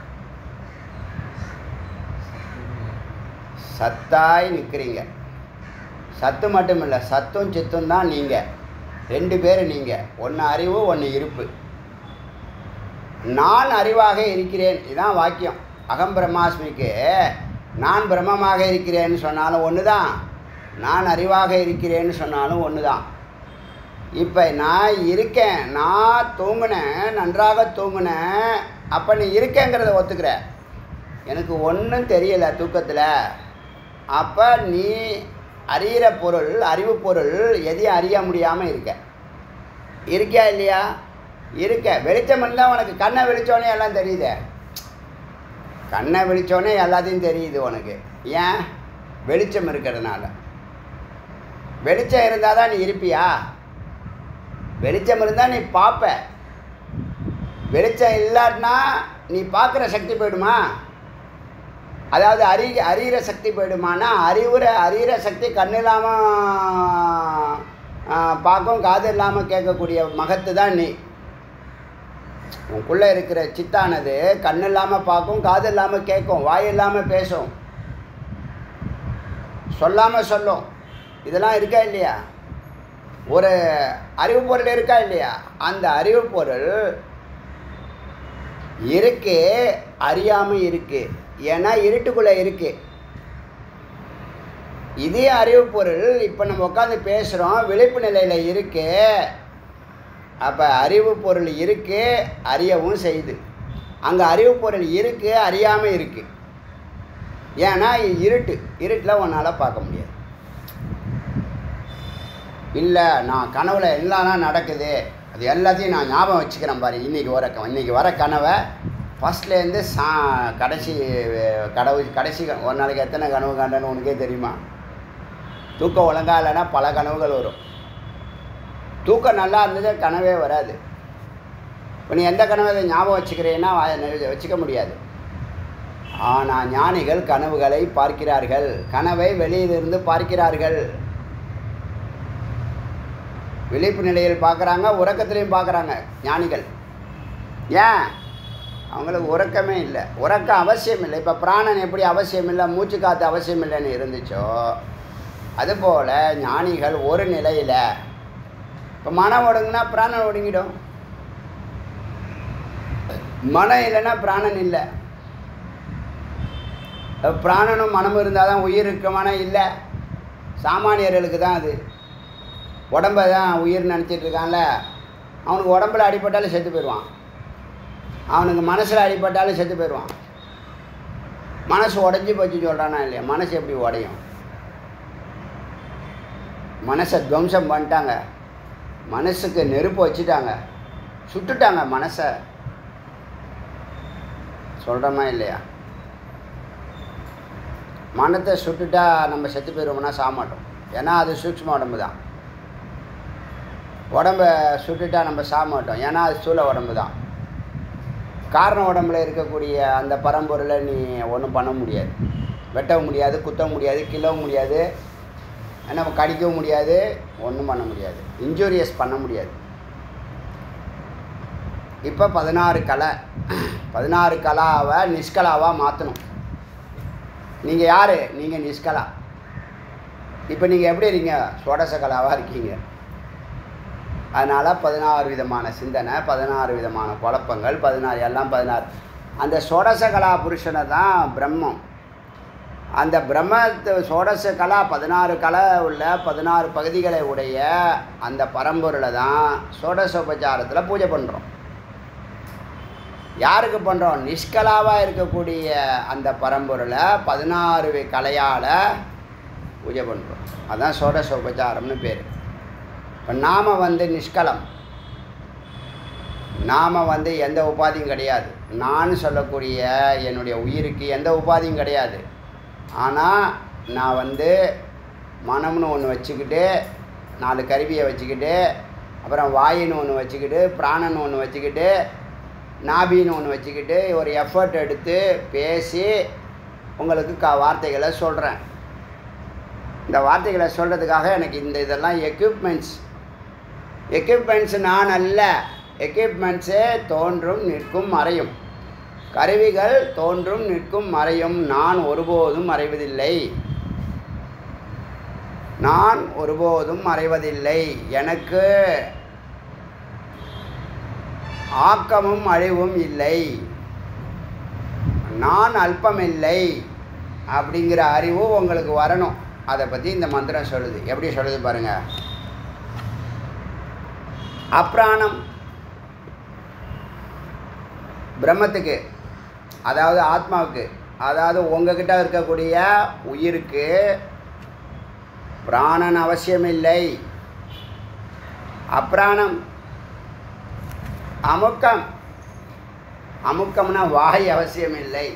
சத்தாய் நிற்கிறீங்க சத்து மட்டும் இல்லை சத்தும் சித்தும் தான் நீங்கள் ரெண்டு பேர் நீங்கள் ஒன்று அறிவு ஒன்று இருப்பு நான் அறிவாக இருக்கிறேன் இதுதான் வாக்கியம் அகம் பிரம்மாஸ்மிக்கு நான் பிரம்மமாக இருக்கிறேன்னு சொன்னாலும் ஒன்று தான் நான் அறிவாக இருக்கிறேன்னு சொன்னாலும் ஒன்று தான் இப்போ நான் இருக்கேன் நான் தூங்கினேன் நன்றாக தூங்கினேன் அப்போ நீ இருக்கேங்கிறத ஒத்துக்கிற எனக்கு ஒன்றும் தெரியலை தூக்கத்தில் அப்போ நீ அறிகிற பொருள் அறிவு பொருள் எதையும் அறிய முடியாமல் இருக்க இருக்கியா இல்லையா இருக்க வெளிச்சம் இருந்தால் உனக்கு கண்ணை வெளிச்சோன்னே எல்லாம் தெரியுதே கண்ணை வெளிச்சோன்னே எல்லாத்தையும் தெரியுது உனக்கு ஏன் வெளிச்சம் இருக்கிறதுனால வெளிச்சம் இருந்தால் தான் நீ இருப்பியா வெளிச்சம் இருந்தால் நீ பார்ப்ப வெளிச்சம் இல்லாட்டினா நீ பார்க்குற சக்தி போயிடுமா அதாவது அறி அறிகிற சக்தி போயிடுமானா அறிவுற அறிகிற சக்தி கண் இல்லாமல் பார்க்கும் காது இல்லாமல் கேட்கக்கூடிய மகத்து தான் நீ உனக்குள்ளே இருக்கிற சித்தானது கண் இல்லாமல் பார்க்கும் காது இல்லாமல் கேட்கும் வாய் இல்லாமல் பேசும் சொல்லாமல் சொல்லும் இதெல்லாம் இருக்கா இல்லையா ஒரு அறிவு பொருள் இருக்கா இல்லையா அந்த அறிவு பொருள் இருக்கு அறியாமல் இருக்கு ஏன்னா இருட்டுக்குள்ளே இருக்கு இதே அறிவு பொருள் இப்போ நம்ம உட்காந்து பேசுகிறோம் விழிப்பு நிலையில் இருக்கு அப்போ அறிவு பொருள் இருக்கு அறியவும் செய்யுது அங்கே அறிவு பொருள் இருக்கு அறியாமல் இருக்கு ஏன்னா இது இருட்டு இருட்டில் உன்னால் பார்க்க முடியாது இல்லை நான் கனவுல எல்லாம் நடக்குது அது எல்லாத்தையும் நான் ஞாபகம் வச்சுக்கிறேன் பாரு இன்றைக்கி வர இன்றைக்கி வர கனவை ஃபஸ்ட்லேருந்து சா கடைசி கடவு கடைசி க- ஒரு நாளைக்கு எத்தனை கனவு காண்டன்னு உனக்கே தெரியுமா தூக்கம் ஒழுங்கா இல்லைன்னா பல கனவுகள் வரும் தூக்கம் நல்லா இருந்தது கனவே வராது இப்போ நீ எந்த கனவை இதை ஞாபகம் வச்சுக்கிறேன்னா வ- வச்சுக்க முடியாது ஆனால் ஞானிகள் கனவுகளை பார்க்கிறார்கள் கனவை வெளியிலிருந்து பார்க்கிறார்கள் விழிப்பு நிலையில் பார்க்குறாங்க உறக்கத்திலையும் பார்க்குறாங்க ஞானிகள் ஏன் அவங்களுக்கு உறக்கமே இல்லை உறக்கம் அவசியம் இல்லை இப்போ பிராணன் எப்படி அவசியம் இல்லை மூச்சு காற்று அவசியம் இல்லைன்னு இருந்துச்சோ அதுபோல் ஞானிகள் ஒரு நிலையில் இப்போ மனம் ஒடுங்குனா பிராணன் ஒடுங்கிடும் மனம் இல்லைன்னா பிராணன் இல்லை அப்ப பிராணனும் மனமும் இருந்தால் தான் உயிர் இருக்க மனம் இல்லை சாமானியர்களுக்கு தான் அது உடம்ப தான் உயிர் நினச்சிட்டு இருக்கான்ல அவனுக்கு உடம்புல அடிபட்டாலும் செத்து போயிடுவான் அவனுக்கு மனசில் அடிபட்டாலும் செத்து போயிடுவான் மனசு உடஞ்சி போச்சு சொல்கிறானா இல்லையா மனசு எப்படி உடையும் மனசை துவம்சம் பண்ணிட்டாங்க மனசுக்கு நெருப்பு வச்சுட்டாங்க சுட்டுட்டாங்க மனசை சொல்கிறோமா இல்லையா மனத்தை சுட்டுட்டா நம்ம செத்து போயிடுவோம்னா சாக மாட்டோம் ஏன்னா அது சூக்ஷ்ம உடம்பு தான் உடம்ப சுட்டுட்டா நம்ம சாக மாட்டோம் ஏன்னா அது ஸ்தூல உடம்பு தான் காரண உடம்புல இருக்கக்கூடிய அந்த பரம்பொருளை நீ ஒன்றும் பண்ண முடியாது வெட்டவும் முடியாது குத்தவும் முடியாது கிள்ளவும் முடியாது நம்ம கடிக்கவும் முடியாது ஒன்றும் பண்ண முடியாது இன்ஜூரியஸ் பண்ண முடியாது இப்போ பதினாறு கலை பதினாறு கலாவை நிஷ்கலாவாக மாற்றணும் நீங்கள் யார் நீங்கள் நிஷ்கலா இப்போ நீங்கள் எப்படி இருக்கீங்க சோடச கலாவாக இருக்கீங்க அதனால் பதினாறு விதமான சிந்தனை பதினாறு விதமான குழப்பங்கள் பதினாறு எல்லாம் பதினாறு அந்த சோடச கலா புருஷனை தான் பிரம்மம் அந்த பிரம்மத்து சோடச கலா பதினாறு கலை உள்ள பதினாறு பகுதிகளை உடைய அந்த பரம்பொருளை தான் சோடசோபச்சாரத்தில் பூஜை பண்ணுறோம் யாருக்கு பண்ணுறோம் நிஷ்கலாவாக இருக்கக்கூடிய அந்த பரம்பொருளை பதினாறு கலையால் பூஜை பண்ணுறோம் அதான் சோடசோபச்சாரம்னு பேர் இப்போ நாம் வந்து நிஷ்கலம் நாம் வந்து எந்த உபாதியும் கிடையாது நான் சொல்லக்கூடிய என்னுடைய உயிருக்கு எந்த உபாதியும் கிடையாது ஆனால் நான் வந்து மனம்னு ஒன்று வச்சுக்கிட்டு நாலு கருவியை வச்சுக்கிட்டு அப்புறம் வாயின்னு ஒன்று வச்சுக்கிட்டு பிராணன் ஒன்று வச்சுக்கிட்டு நாபின்னு ஒன்று வச்சுக்கிட்டு ஒரு எஃபர்ட் எடுத்து பேசி உங்களுக்கு க வார்த்தைகளை சொல்கிறேன் இந்த வார்த்தைகளை சொல்கிறதுக்காக எனக்கு இந்த இதெல்லாம் எக்யூப்மெண்ட்ஸ் எக்யூப்மெண்ட்ஸ் நான் அல்ல எக்யூப்மெண்ட்ஸே தோன்றும் நிற்கும் மறையும் கருவிகள் தோன்றும் நிற்கும் மறையும் நான் ஒருபோதும் மறைவதில்லை நான் ஒருபோதும் மறைவதில்லை எனக்கு ஆக்கமும் அழிவும் இல்லை நான் அல்பமில்லை அப்படிங்கிற அறிவு உங்களுக்கு வரணும் அதை பற்றி இந்த மந்திரம் சொல்லுது எப்படி சொல்லுது பாருங்க அப்ராணம் பிரம்மத்துக்கு அதாவது ஆத்மாவுக்கு அதாவது உங்ககிட்ட இருக்கக்கூடிய உயிருக்கு பிராணன் அவசியமில்லை அப்ராணம் அமுக்கம் அமுக்கம்னா வாய் அவசியமில்லை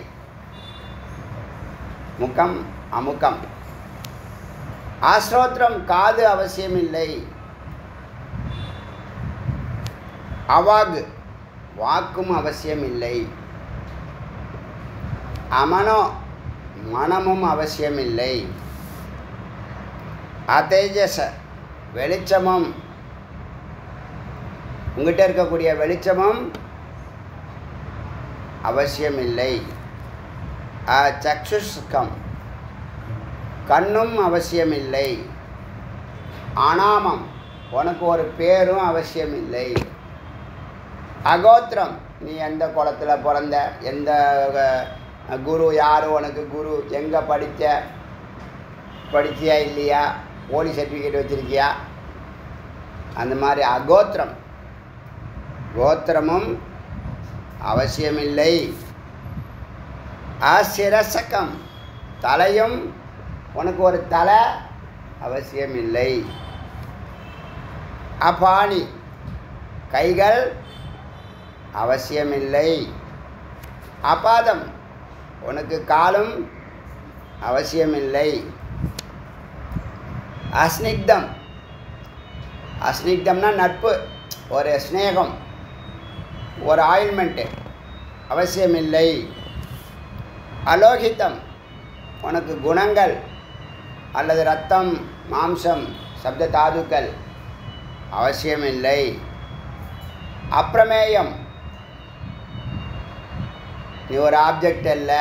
முக்கம் அமுக்கம் ஆஸ்ரோத்திரம் காது அவசியமில்லை அவாகு வாக்கும் அவசியமில்லை அமனோ மனமும் அவசியமில்லை அதேஜச வெளிச்சமும் உங்ககிட்ட இருக்கக்கூடிய வெளிச்சமும் அவசியமில்லை சக்ஷுஷ்கம் கண்ணும் அவசியமில்லை அனாமம் உனக்கு ஒரு பேரும் அவசியமில்லை அகோத்திரம் நீ எந்த குளத்தில் பிறந்த எந்த அஹ், குரு யார் உனக்கு குரு எங்கே படித்த படிச்சியா இல்லையா ஓடி சர்டிஃபிகேட் வச்சுருக்கியா அந்த மாதிரி அகோத்திரம் கோத்திரமும் அவசியமில்லை அசிரசகம் தலையும் உனக்கு ஒரு தலை அவசியமில்லை அபாணி கைகள் அவசியமில்லை அபாதம் உனக்கு காலும் அவசியமில்லை அஸ்னிக்தம் அஸ்னிக்தம்னா நட்பு ஒரு ஸ்நேகம் ஒரு ஆயில்மெண்ட்டு அவசியமில்லை அலோகித்தம் உனக்கு குணங்கள் அல்லது ரத்தம் மாம்சம் சப்த தாதுக்கள் அவசியமில்லை அப்பிரமேயம் நீ ஒரு ஆப்ஜெக்ட் அல்ல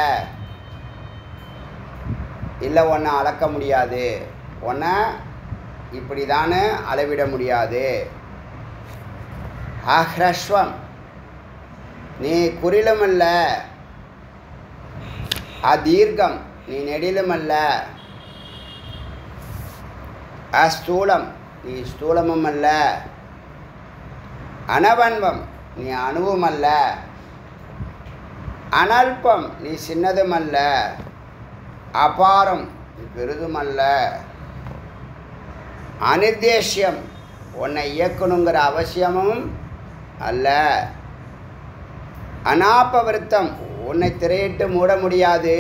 இல்லை ஒன்றை அளக்க முடியாது ஒன்றை இப்படி தானே அளவிட முடியாது அஹ்ரஸ்வம் நீ குறிலும் அல்ல அதீர்க்கம் நீ நெடிலும் அல்ல அஸ்தூலம் நீ ஸ்தூலமும் அல்ல அனவன்வம் நீ அணுவும் அல்ல அனல்பம் நீ சின்னதும் அல்ல அபாரம் நீ பெரிதும் அல்ல அனிர்தேஷ்யம் உன்னை இயக்கணுங்கிற அவசியமும் அல்ல அனாபவிருத்தம் உன்னை திரையிட்டு மூட முடியாது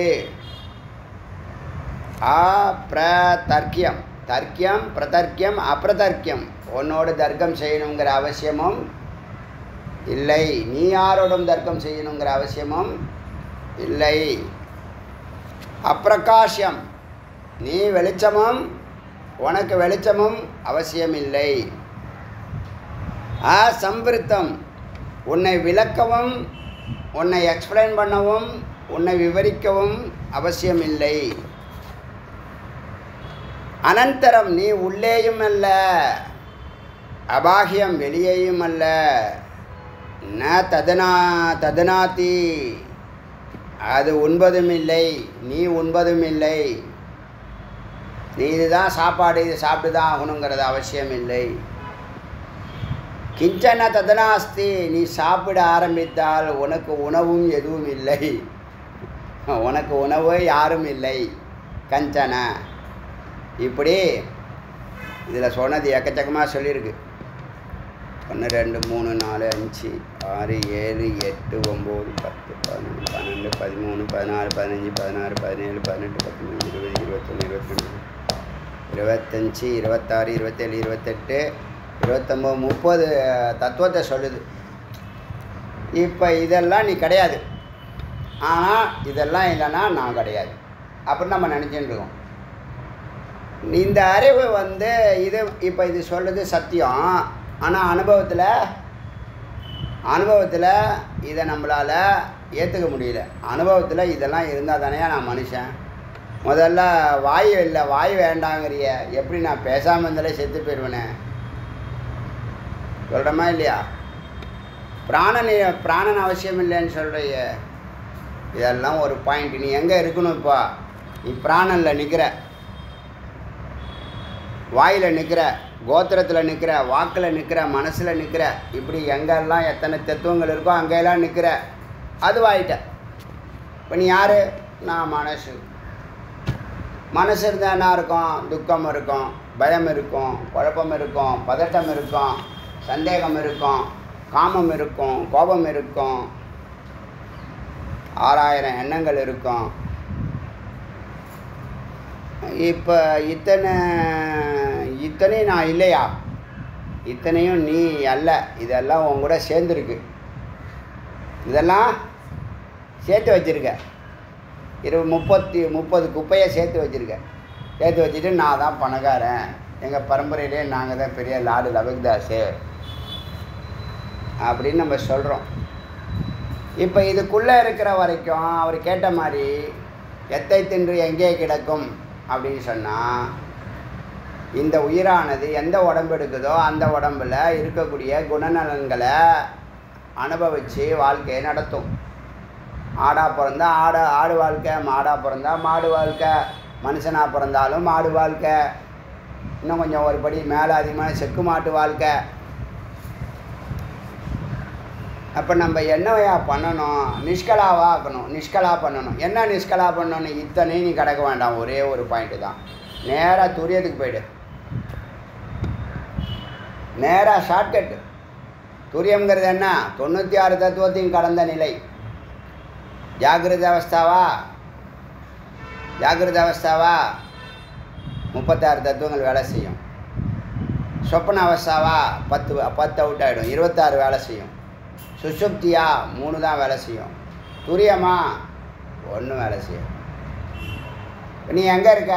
ஆ பிர தர்க்கியம் தர்க்கியம் பிரதர்க்கியம் அப்பிரதர்க்கியம் உன்னோடு தர்க்கம் செய்யணுங்கிற அவசியமும் இல்லை நீ யாரோடும் தர்க்கம் செய்யணுங்கிற அவசியமும் இல்லை அப்பிரகாஷ்யம் நீ வெளிச்சமும் உனக்கு வெளிச்சமும் அவசியமில்லை அசம்பிருத்தம் உன்னை விளக்கவும் உன்னை எக்ஸ்பிளைன் பண்ணவும் உன்னை விவரிக்கவும் அவசியமில்லை அனந்தரம் நீ உள்ளேயும் அல்ல அபாகியம் வெளியேயும் அல்ல ந ததனா ததனாதி அது உண்பதும் இல்லை நீ உண்பதும் இல்லை நீ இதுதான் சாப்பாடு இது சாப்பிட்டு தான் ஆகணுங்கிறது அவசியம் இல்லை கிஞ்சன ததனாஸ்தி நீ சாப்பிட ஆரம்பித்தால் உனக்கு உணவும் எதுவும் இல்லை உனக்கு உணவு யாரும் இல்லை கஞ்சன இப்படி இதில் சொன்னது எக்கச்சக்கமாக சொல்லியிருக்கு ஒன்று ரெண்டு மூணு நாலு அஞ்சு ஆறு ஏழு எட்டு ஒம்பது பத்து பதினொன்று பன்னெண்டு பதிமூணு பதினாலு பதினஞ்சு பதினாறு பதினேழு பதினெட்டு பத்தொம்பது இருபது இருபத்தொன்று இருபத்தி ரெண்டு இருபத்தஞ்சி இருபத்தாறு இருபத்தேழு இருபத்தெட்டு இருபத்தொம்போது முப்பது தத்துவத்தை சொல்லுது இப்போ இதெல்லாம் நீ கிடையாது ஆனால் இதெல்லாம் இல்லைன்னா நான் கிடையாது அப்படின்னு நம்ம நினச்சிட்டு இருக்கோம் இந்த அறிவு வந்து இது இப்போ இது சொல்கிறது சத்தியம் ஆனால் அனுபவத்தில் அனுபவத்தில் இதை நம்மளால் ஏற்றுக்க முடியல அனுபவத்தில் இதெல்லாம் இருந்தால் தானே நான் மனுஷன் முதல்ல வாயு இல்லை வாயு வேண்டாங்கிறிய எப்படி நான் பேசாமல் இருந்தாலே செத்து போயிடுவேனே சொல்கிறோமா இல்லையா பிராணன் பிராணன் அவசியம் இல்லைன்னு சொல்கிறிய இதெல்லாம் ஒரு பாயிண்ட் நீ எங்கே இருக்கணும் இப்போ நீ பிராணனில் நிற்கிற வாயில் நிற்கிற கோத்திரத்தில் நிற்கிற வாக்கில் நிற்கிற மனசில் நிற்கிற இப்படி எங்கெல்லாம் எத்தனை தத்துவங்கள் இருக்கோ அங்கெல்லாம் நிற்கிற அதுவாயிட்ட இப்போ நீ யார் நான் மனசு மனசு இருந்தால் என்ன இருக்கும் துக்கம் இருக்கும் பயம் இருக்கும் குழப்பம் இருக்கும் பதட்டம் இருக்கும் சந்தேகம் இருக்கும் காமம் இருக்கும் கோபம் இருக்கும் ஆறாயிரம் எண்ணங்கள் இருக்கும் இப்போ இத்தனை இத்தனை நான் இல்லையா இத்தனையும் நீ அல்ல இதெல்லாம் உன் கூட சேர்ந்துருக்கு இதெல்லாம் சேர்த்து வச்சுருக்க இரு முப்பத்தி முப்பது குப்பையை சேர்த்து வச்சுருக்க சேர்த்து வச்சுட்டு நான் தான் பணக்காரன் எங்கள் பரம்பரையிலே நாங்கள் தான் பெரிய லாடு லபக்தாஸு அப்படின்னு நம்ம சொல்கிறோம் இப்போ இதுக்குள்ளே இருக்கிற வரைக்கும் அவர் கேட்ட மாதிரி எத்தை தின்று எங்கே கிடக்கும் அப்படின்னு சொன்னால் இந்த உயிரானது எந்த உடம்பு எடுக்குதோ அந்த உடம்புல இருக்கக்கூடிய குணநலன்களை அனுபவித்து வாழ்க்கையை நடத்தும் ஆடா பிறந்தா ஆடு ஆடு வாழ்க்கை மாடா பிறந்தா மாடு வாழ்க்கை மனுஷனாக பிறந்தாலும் மாடு வாழ்க்கை இன்னும் கொஞ்சம் ஒரு படி மேலே அதிகமான செக்கு மாட்டு வாழ்க்கை அப்போ நம்ம என்னவையா பண்ணணும் நிஷ்கலாவா ஆக்கணும் நிஷ்கலா பண்ணணும் என்ன நிஷ்கலா பண்ணணும் இத்தனையும் நீ கிடக்க வேண்டாம் ஒரே ஒரு பாயிண்ட்டு தான் நேராக துரியத்துக்கு போயிடு நேராக ஷார்ட்கட்டு துரியம்ங்கிறது என்ன தொண்ணூற்றி ஆறு தத்துவத்தையும் கடந்த நிலை ஜாகிரத அவஸ்தாவா ஜாகிரத அவஸ்தாவா முப்பத்தாறு தத்துவங்கள் வேலை செய்யும் சொப்பன அவஸ்தாவா பத்து பத்து அவுட் ஆகிடும் இருபத்தாறு வேலை செய்யும் சுசுப்தியா மூணு தான் வேலை செய்யும் துரியமா ஒன்று வேலை செய்யும் இப்ப நீ எங்கே இருக்க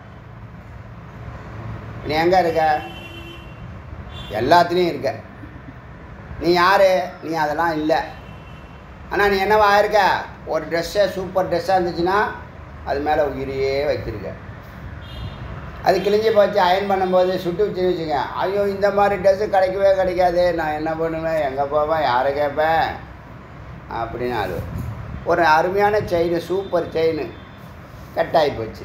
நீ எங்கே இருக்க எல்லாத்துலேயும் இருக்க நீ யார் நீ அதெல்லாம் இல்லை ஆனால் நீ என்னவா இருக்க ஒரு ட்ரெஸ்ஸே சூப்பர் ட்ரெஸ்ஸாக இருந்துச்சுன்னா அது மேலே உயிரையே வச்சிருக்க அது கிழிஞ்சு போச்சு அயன் பண்ணும்போது சுட்டு வச்சுன்னு வச்சுங்க ஐயோ இந்த மாதிரி ட்ரெஸ்ஸு கிடைக்கவே கிடைக்காது நான் என்ன பண்ணுவேன் எங்கே போவேன் யாரை கேட்பேன் அப்படின்னு அது ஒரு அருமையான செயின் சூப்பர் செயின் கட் ஆகி போச்சு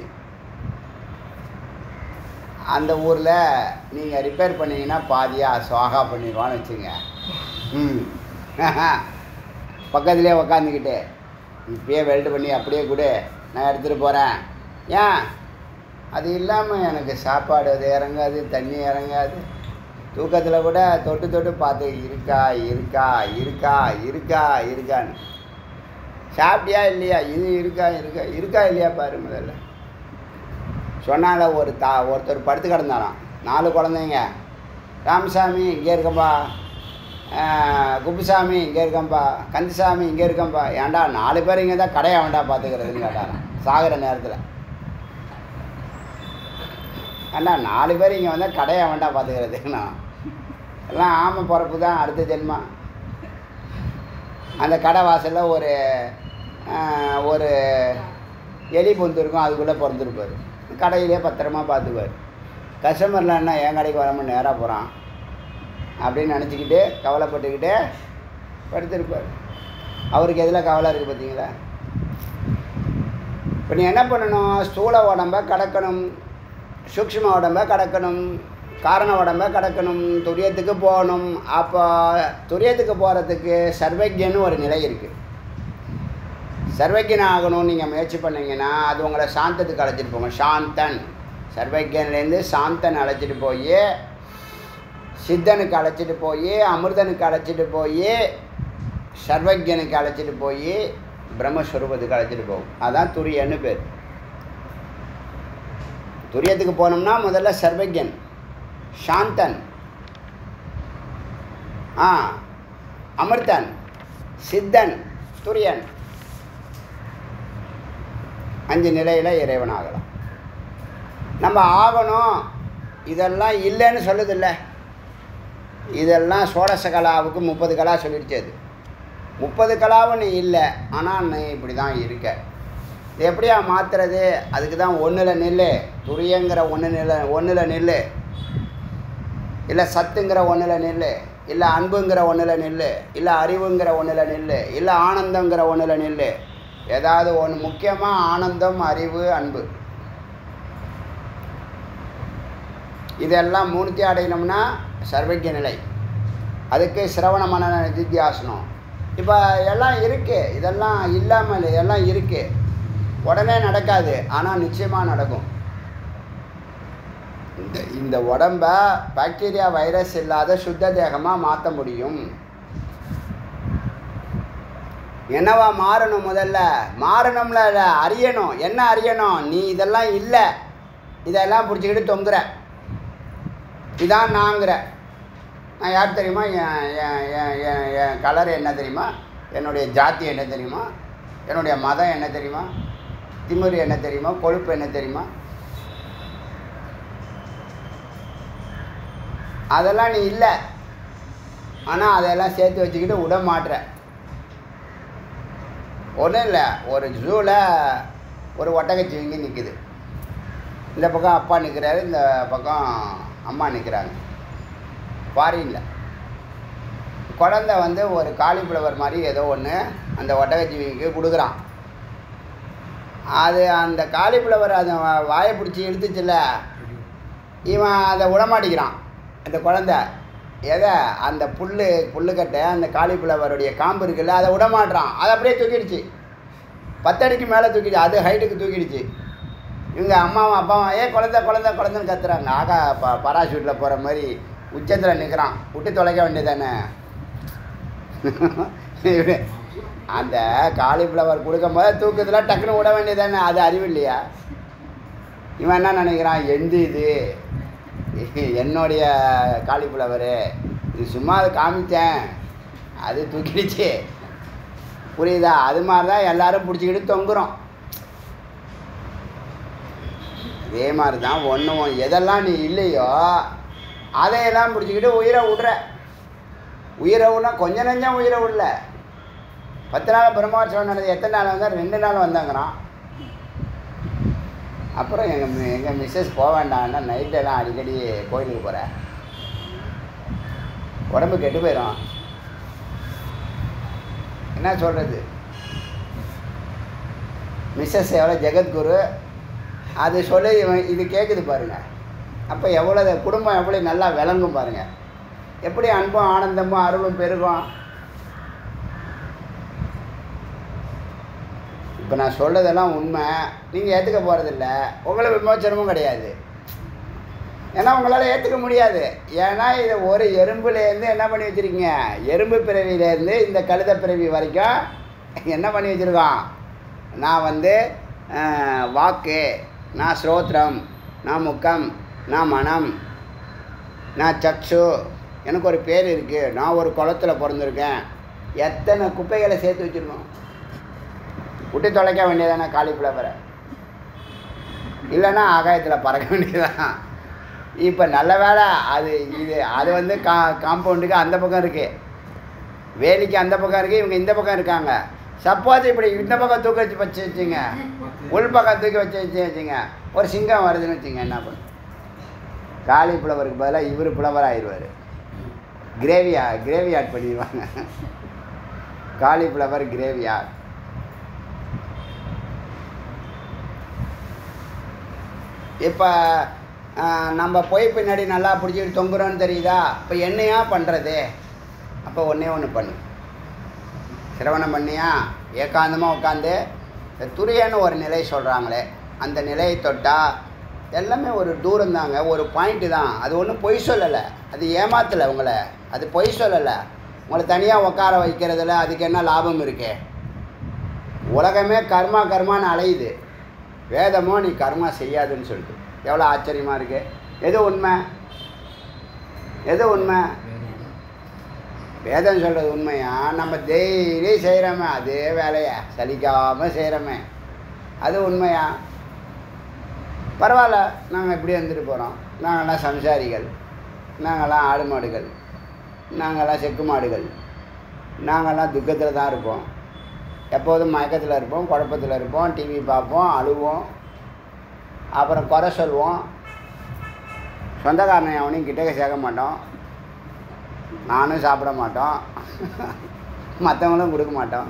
அந்த ஊரில் நீங்கள் ரிப்பேர் பண்ணீங்கன்னா பாதியாக சுவாகா பண்ணிடுவான்னு வச்சுங்க ம் பக்கத்துலேயே உக்காந்துக்கிட்டு இப்பயே வெல்ட் பண்ணி அப்படியே கொடு நான் எடுத்துகிட்டு போகிறேன் ஏன் அது இல்லாமல் எனக்கு சாப்பாடு அது இறங்காது தண்ணி இறங்காது தூக்கத்தில் கூட தொட்டு தொட்டு பார்த்து இருக்கா இருக்கா இருக்கா இருக்கா இருக்கான்னு சாப்பிட்டியா இல்லையா இது இருக்கா இருக்கா இருக்கா இல்லையா பாரு முதல்ல சொன்னால ஒரு தா ஒருத்தர் படுத்து கிடந்தாராம் நாலு குழந்தைங்க ராமசாமி இங்கே இருக்கம்பா குப்புசாமி இங்கே இருக்கம்பா கந்தசாமி இங்கே இருக்கம்பா ஏன்டா நாலு பேர் இங்கே தான் கடையை வேண்டா பார்த்துக்கிறதுன்னு கேட்டாராம் சாகிற நேரத்தில் ஏண்டா நாலு பேர் இங்கே வந்தால் கடையை வேண்டா பார்த்துக்கிறதுக்குண்ணா எல்லாம் ஆமை பிறப்பு தான் அடுத்த ஜென்மா அந்த கடை வாசலில் ஒரு ஆஹ், ஒரு எலி பொந்து இருக்கும் அதுக்குள்ளே பிறந்திருப்பார் கடையிலே பத்திரமா பார்த்துக்குவார் கஸ்டமர்லாம் என்ன என் கடைக்கு வராமல் நேராக போகிறான் அப்படின்னு நினச்சிக்கிட்டு கவலைப்பட்டுக்கிட்டு படுத்திருப்பார் அவருக்கு எதில் கவலை இருக்குது பார்த்தீங்களா இப்போ நீ என்ன பண்ணணும் ஸ்தூல உடம்ப கடக்கணும் சூக்ஷ்ம உடம்ப கடக்கணும் காரண உடம்ப கடக்கணும் துரியத்துக்கு போகணும் அப்போ துரியத்துக்கு போகிறதுக்கு சர்வஜன்னு ஒரு நிலை இருக்குது சர்வஜன் ஆகணும்னு நீங்கள் முயற்சி பண்ணீங்கன்னா அது உங்களை சாந்தத்துக்கு அழைச்சிட்டு போங்க சாந்தன் சர்வஜன்லேருந்து சாந்தன் அழைச்சிட்டு போய் சித்தனுக்கு அழைச்சிட்டு போய் அமிர்தனுக்கு அழைச்சிட்டு போய் சர்வஜனுக்கு அழைச்சிட்டு போய் பிரம்மஸ்வரூபத்துக்கு அழைச்சிட்டு போகும் அதான் துரியன்னு பேர் துரியத்துக்கு போனோம்னா முதல்ல சர்வஜன் சாந்தன் ஆ அமிர்தன் சித்தன் துரியன் அஞ்சு நிலையில் இறைவனாகலாம் நம்ம ஆகணும் இதெல்லாம் இல்லைன்னு சொல்லுதில்ல இதெல்லாம் சோடச கலாவுக்கு முப்பது கலா சொல்லிடுச்சு அது முப்பது கலாவும் நீ இல்லை ஆனால் நீ இப்படி தான் இருக்க இது எப்படியா மாற்றுறது அதுக்கு தான் ஒன்றில் நில்லு துரியங்கிற ஒன்று நில ஒன்றில் நில்லு இல்லை சத்துங்கிற ஒன்றில் நில்லு இல்லை அன்புங்கிற ஒன்றில் நில்லு இல்லை அறிவுங்கிற ஒன்றில் நில்லு இல்லை ஆனந்தங்கிற ஒன்றில் நில்லு ஏதாவது ஒன்று முக்கியமாக ஆனந்தம் அறிவு அன்பு இதெல்லாம் மூணுத்தி அடையணும்னா சர்வஜ நிலை அதுக்கு சிரவண மன நிதித்தியாசனம் இப்போ எல்லாம் இருக்குது இதெல்லாம் இல்லாமல் எல்லாம் இருக்குது உடனே நடக்காது ஆனால் நிச்சயமாக நடக்கும் இந்த இந்த உடம்ப பாக்டீரியா வைரஸ் இல்லாத சுத்த தேகமாக மாற்ற முடியும் என்னவா மாறணும் முதல்ல மாறணும்ல இல்ல, அறியணும் என்ன அறியணும் நீ இதெல்லாம் இல்லை இதெல்லாம் பிடிச்சிக்கிட்டு தொங்குற இதான் நாங்கிற நான் யார் தெரியுமா என் என் என் என் என் கலர் என்ன தெரியுமா என்னுடைய ஜாதி என்ன தெரியுமா என்னுடைய மதம் என்ன தெரியுமா திமிரு என்ன தெரியுமா கொழுப்பு என்ன தெரியுமா அதெல்லாம் நீ இல்லை ஆனால் அதெல்லாம் சேர்த்து வச்சுக்கிட்டு விட மாட்ற ஒன்றும் இல்லை ஒரு ஜூவில் ஒரு ஒட்டகச்சிவிங்கி நிற்குது இந்த பக்கம் அப்பா நிற்கிறாரு இந்த பக்கம் அம்மா நிற்கிறாங்க ஃபாரினில் குழந்த வந்து ஒரு காலிஃப்ளவர் மாதிரி ஏதோ ஒன்று அந்த ஒட்டகச்சிவிங்கிக்கு கொடுக்குறான் அது அந்த காலிஃப்ளவர் அதை வா- வாயை பிடிச்சி இழுத்துச்சுல்ல இவன் அதை விடமாட்டிக்கிறான் அந்த குழந்த எதை அந்த புல் புல்லுக்கட்டை அந்த காலிஃப்ளவருடைய காம்பு இருக்குல்ல அதை விடமாட்றான் அதை அப்படியே தூக்கிடுச்சு பத்தடிக்கு மேலே தூக்கிடுச்சு அது ஹைட்டுக்கு தூக்கிடுச்சு இவங்க அம்மாவும் அப்பாவும் ஏ குழந்த குழந்த குழந்தைன்னு கத்துறாங்க ஆகா ப பராஷூட்டில் போகிற மாதிரி உச்சத்தில் நிற்கிறான் விட்டு தொலைக்க வேண்டியதானே அந்த காலிஃப்ளவர் கொடுக்கும் போது தூக்கத்துல டக்குன்னு விட வேண்டியதானே அது அறிவு இல்லையா இவன் என்ன நினைக்கிறான் எந்த இது என்னுடைய காலிஃப்ளவரு இது சும்மா அது காமிச்சேன் அது தூக்கிடுச்சு புரியுதா அது மாதிரி தான் எல்லாரும் பிடிச்சிக்கிட்டு தொங்குறோம் இதே மாதிரி தான் ஒன்றும் எதெல்லாம் நீ இல்லையோ அதையெல்லாம் பிடிச்சிக்கிட்டு உயிரை விடுற உயிரை விடனா கொஞ்ச நெஞ்சம் உயிரை விடல பத்து நாள் பிரம்மோற்சவம் நடந்தது எத்தனை நாள் வந்தால் ரெண்டு நாள் வந்தாங்கிறான் அப்புறம் எங்கள் எங்கள் மிஸ்ஸஸ் போக வேண்டாம்னா நைட்டெல்லாம் அடிக்கடி கோயிலுக்கு போகிறேன் உடம்பு கெட்டு போயிடும் என்ன சொல்கிறது மிஸ்ஸஸ் எவ்வளோ ஜெகத்குரு அது சொல்லி இவன் இது கேட்குது பாருங்க அப்போ எவ்வளோ குடும்பம் எவ்வளோ நல்லா விளங்கும் பாருங்க எப்படி அன்பும் ஆனந்தமும் அருளும் பெருகும் இப்போ நான் சொல்றதெல்லாம் உண்மை நீங்கள் ஏற்றுக்க போகிறதில்ல உங்களை விமோச்சனமும் கிடையாது ஏன்னா உங்களால் ஏற்றுக்க முடியாது ஏன்னா இது ஒரு எறும்புலேருந்து என்ன பண்ணி வச்சுருக்கீங்க எறும்பு பிறவியிலேருந்து இந்த கழுத பிறவி வரைக்கும் என்ன பண்ணி வச்சுருக்கோம் நான் வந்து அஹ், வாக்கு நான் ஸ்ரோத்ரம் நான் முக்கம் நான் மனம் நான் சக்ஷு எனக்கு ஒரு பேர் இருக்குது நான் ஒரு குளத்துல பிறந்திருக்கேன் எத்தனை குப்பைகளை சேர்த்து வச்சுருக்கோம் விட்டு தொலைக்க வேண்டியதானே காலிஃப்ளவரை இல்லைன்னா ஆகாயத்தில் பறக்க வேண்டியதான் இப்போ நல்ல வேலை அது இது அது வந்து கா காம்பவுண்டுக்கு அந்த பக்கம் இருக்குது வேலிக்கு அந்த பக்கம் இருக்குது இவங்க இந்த பக்கம் இருக்காங்க சப்போஸ் இப்படி இந்த பக்கம் தூக்கி வச்சு வச்சு வச்சுங்க உள் பக்கம் தூக்கி வச்சு வச்சு வச்சுங்க ஒரு சிங்கம் வருதுன்னு வச்சுங்க என்ன பண்ணும் காலிஃப்ளவருக்கு பதிலாக இவர் புலவர் ஆயிடுவார் கிரேவியா கிரேவி ஆட் பண்ணிடுவாங்க காலிஃப்ளவர் கிரேவி ஆட் இப்போ நம்ம போய் பின்னாடி நல்லா பிடிச்சிட்டு தொங்குறோன்னு தெரியுதா இப்போ என்னையா பண்ணுறது அப்போ ஒன்றே ஒன்று பண்ணு சிரவணம் பண்ணியா ஏகாந்தமாக உட்காந்து இந்த துரியன்னு ஒரு நிலை சொல்கிறாங்களே அந்த நிலையை தொட்டால் எல்லாமே ஒரு தூரம் தாங்க ஒரு பாயிண்ட்டு தான் அது ஒன்றும் பொய் சொல்லலை அது ஏமாத்தலை உங்களை அது பொய் சொல்லலை உங்களை தனியாக உட்கார வைக்கிறதுல அதுக்கு என்ன லாபம் இருக்கு உலகமே கர்மா கர்மான்னு அலையுது வேதமோ நீ கர்மா செய்யாதுன்னு சொல்லிட்டு எவ்வளோ ஆச்சரியமாக இருக்கு எது உண்மை எது உண்மை வேதம் சொல்கிறது உண்மையா நம்ம டெய்லி செய்கிறோமே அதே வேலையை சலிக்காமல் செய்கிறோமே அது உண்மையா பரவாயில்ல நாங்கள் இப்படி வந்துட்டு போகிறோம் நாங்கள்லாம் சம்சாரிகள் நாங்கள்லாம் ஆடு மாடுகள் நாங்கள்லாம் செக்கு மாடுகள் நாங்கள்லாம் துக்கத்தில் தான் இருப்போம் எப்போதும் மயக்கத்தில் இருப்போம் குழப்பத்தில் இருப்போம் டிவி பார்ப்போம் அழுவோம் அப்புறம் குறை சொல்லுவோம் சொந்தக்காரனை அவனையும் கிட்டக்க சேர்க்க மாட்டோம் நானும் சாப்பிட மாட்டோம் மற்றவங்களும் கொடுக்க மாட்டோம்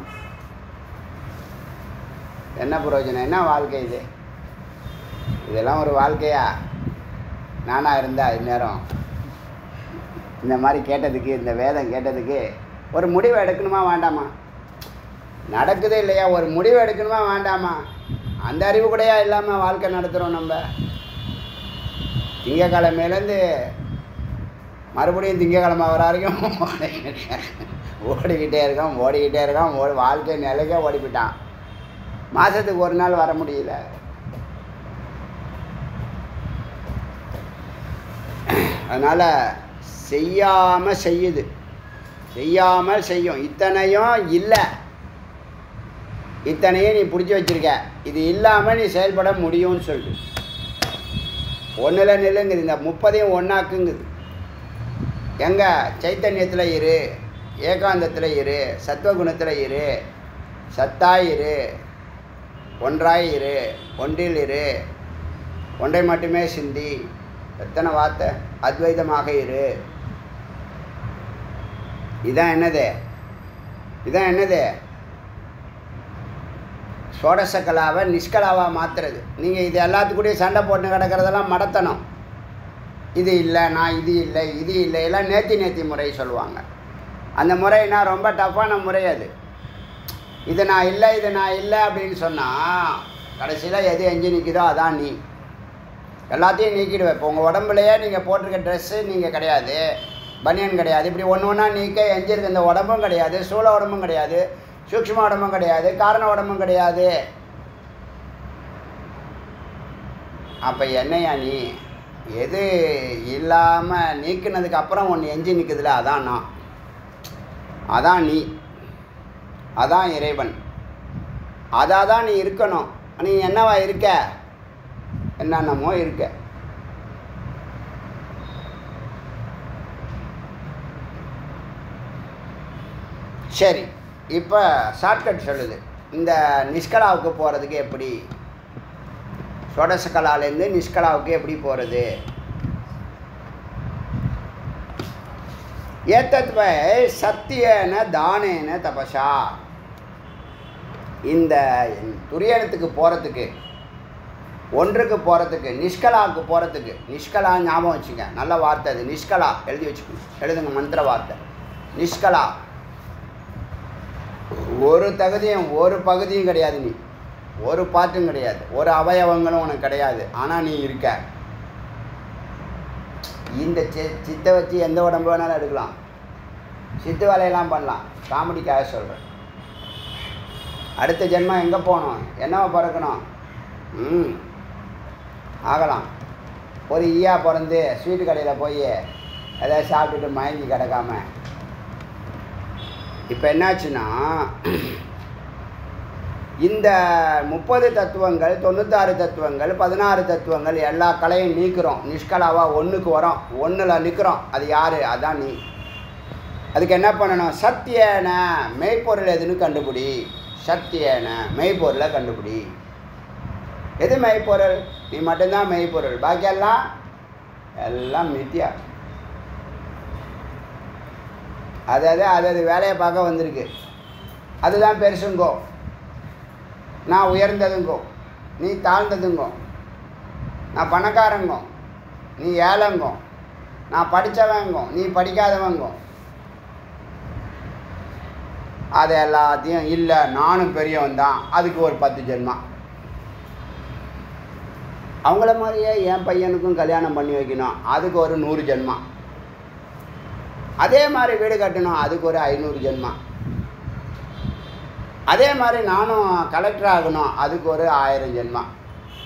என்ன பிரயோஜனம் என்ன வாழ்க்கை இது இதெல்லாம் ஒரு வாழ்க்கையா நானாக இருந்தா இந்நேரம் இந்த மாதிரி கேட்டதுக்கு இந்த வேதம் கேட்டதுக்கு ஒரு முடிவு எடுக்கணுமா வேண்டாமா நடக்குதே இல்லையா ஒரு முடிவு எடுக்கணுமா வேண்டாமா அந்த அறிவு கூடயா இல்லாமல் வாழ்க்கை நடத்துகிறோம் நம்ம திங்கக்கிழமையிலேருந்து மறுபடியும் திங்கக்கிழமை வர வரைக்கும் ஓடிக்கிட்டே இருக்கான் ஓடிக்கிட்டே இருக்கான் ஓடி வாழ்க்கை நிலைக்க ஓடி போயிட்டான் மாதத்துக்கு ஒரு நாள் வர முடியல அதனால் செய்யாமல் செய்யுது செய்யாமல் செய்யும் இத்தனையும் இல்லை இத்தனையும் நீ பிடிச்சி வச்சிருக்க இது இல்லாமல் நீ செயல்பட முடியும்னு சொல்லு ஒன்றில் நில்லுங்குது இந்த முப்பதையும் ஒன்றாக்குங்குது எங்கே சைத்தன்யத்தில் இரு ஏகாந்தத்தில் இரு சத்துவகுணத்தில் இரு சத்தாய் இரு ஒன்றாய் இரு ஒன்றில் இரு ஒன்றை மட்டுமே சிந்தி எத்தனை வார்த்தை அத்வைதமாக இரு இதான் என்னது இதான் என்னது சோடச கலாவை நிஷ்கலாவாக மாற்றுறது நீங்கள் இது எல்லாத்துக்கூடயும் சண்டை போட்டு கிடக்கிறதெல்லாம் மடத்தணும் இது இல்லை நான் இது இல்லை இது இல்லை எல்லாம் நேர்த்தி நேர்த்தி முறை சொல்லுவாங்க அந்த முறைனா ரொம்ப டஃப்பான முறை அது இது நான் இல்லை இது நான் இல்லை அப்படின்னு சொன்னால் கடைசியில் எது எஞ்சி நிற்கிதோ அதான் நீ எல்லாத்தையும் நீக்கிடுவேன் இப்போ உங்கள் உடம்புலையே நீங்கள் போட்டிருக்க ட்ரெஸ்ஸு நீங்கள் கிடையாது பனியன் கிடையாது இப்படி ஒன்று ஒன்றா நீக்க எஞ்சிருக்க இந்த உடம்பும் கிடையாது சூழ உடம்பும் கிடையாது சூக்ஷ்ம உடம்பும் கிடையாது காரண உடம்பும் கிடையாது அப்போ என்னையா நீ எது இல்லாமல் நீக்கினதுக்கு அப்புறம் ஒன்று எஞ்சி நிற்குதுல அதான் நான் அதான் நீ அதான் இறைவன் அதாக தான் நீ இருக்கணும் நீ என்னவா இருக்க என்னென்னமோ இருக்க சரி இப்போ ஷார்ட்கட் சொல்லுது இந்த நிஷ்கலாவுக்கு போகிறதுக்கு எப்படி சோடசகலாலேருந்து நிஷ்கலாவுக்கு எப்படி போகிறது ஏத்தத்வை சத்தியன தானேன தபசா இந்த துரியனத்துக்கு போகிறதுக்கு ஒன்றுக்கு போகிறதுக்கு நிஷ்கலாவுக்கு போகிறதுக்கு நிஷ்கலா ஞாபகம் வச்சுங்க நல்ல வார்த்தை அது நிஷ்கலா எழுதி வச்சுக்கணும் எழுதுங்க மந்திர வார்த்தை நிஷ்கலா ஒரு தகுதியும் ஒரு பகுதியும் கிடையாது நீ ஒரு பாட்டும் கிடையாது ஒரு அவயவங்களும் உனக்கு கிடையாது ஆனால் நீ இருக்க இந்த சி சித்தை வச்சு எந்த உடம்பு வேணாலும் எடுக்கலாம் சித்து வேலையெல்லாம் பண்ணலாம் காமெடிக்காக சொல்கிறேன் அடுத்த ஜென்மம் எங்கே போகணும் என்னவா பிறக்கணும் ம் ஆகலாம் ஒரு ஈயா பிறந்து ஸ்வீட்டு கடையில் போய் எதாவது சாப்பிட்டுட்டு மயங்கி கிடக்காம இப்போ என்னாச்சுன்னா இந்த முப்பது தத்துவங்கள் தொண்ணூத்தாறு தத்துவங்கள் பதினாறு தத்துவங்கள் எல்லா கலையும் நீக்கிறோம் நிஷ்கலாவாக ஒன்றுக்கு வரோம் ஒன்றில் நிற்கிறோம் அது யார் அதான் நீ அதுக்கு என்ன பண்ணணும் சத்தியன மெய்ப்பொருள் எதுன்னு கண்டுபிடி சத்தியன மெய்ப்பொருளை கண்டுபிடி எது மெய்ப்பொருள் நீ மட்டும்தான் மெய்ப்பொருள் பாக்கியெல்லாம் எல்லாம் மித்தியா அதாவது அதாவது வேலையை பார்க்க வந்திருக்கு அதுதான் பெருசுங்கோ நான் உயர்ந்ததுங்கோ நீ தாழ்ந்ததுங்கோ நான் பணக்காரங்கோ நீ ஏழைங்கோ நான் படித்தவங்கோ நீ படிக்காதவங்கோ அது எல்லாத்தையும் இல்லை நானும் பெரியவன் தான் அதுக்கு ஒரு பத்து ஜென்மா அவங்கள மாதிரியே என் பையனுக்கும் கல்யாணம் பண்ணி வைக்கணும் அதுக்கு ஒரு நூறு ஜென்மா அதே மாதிரி வீடு கட்டணும் அதுக்கு ஒரு ஐநூறு ஜென்மா அதே மாதிரி நானும் கலெக்டர் ஆகணும் அதுக்கு ஒரு ஆயிரம் ஜென்மா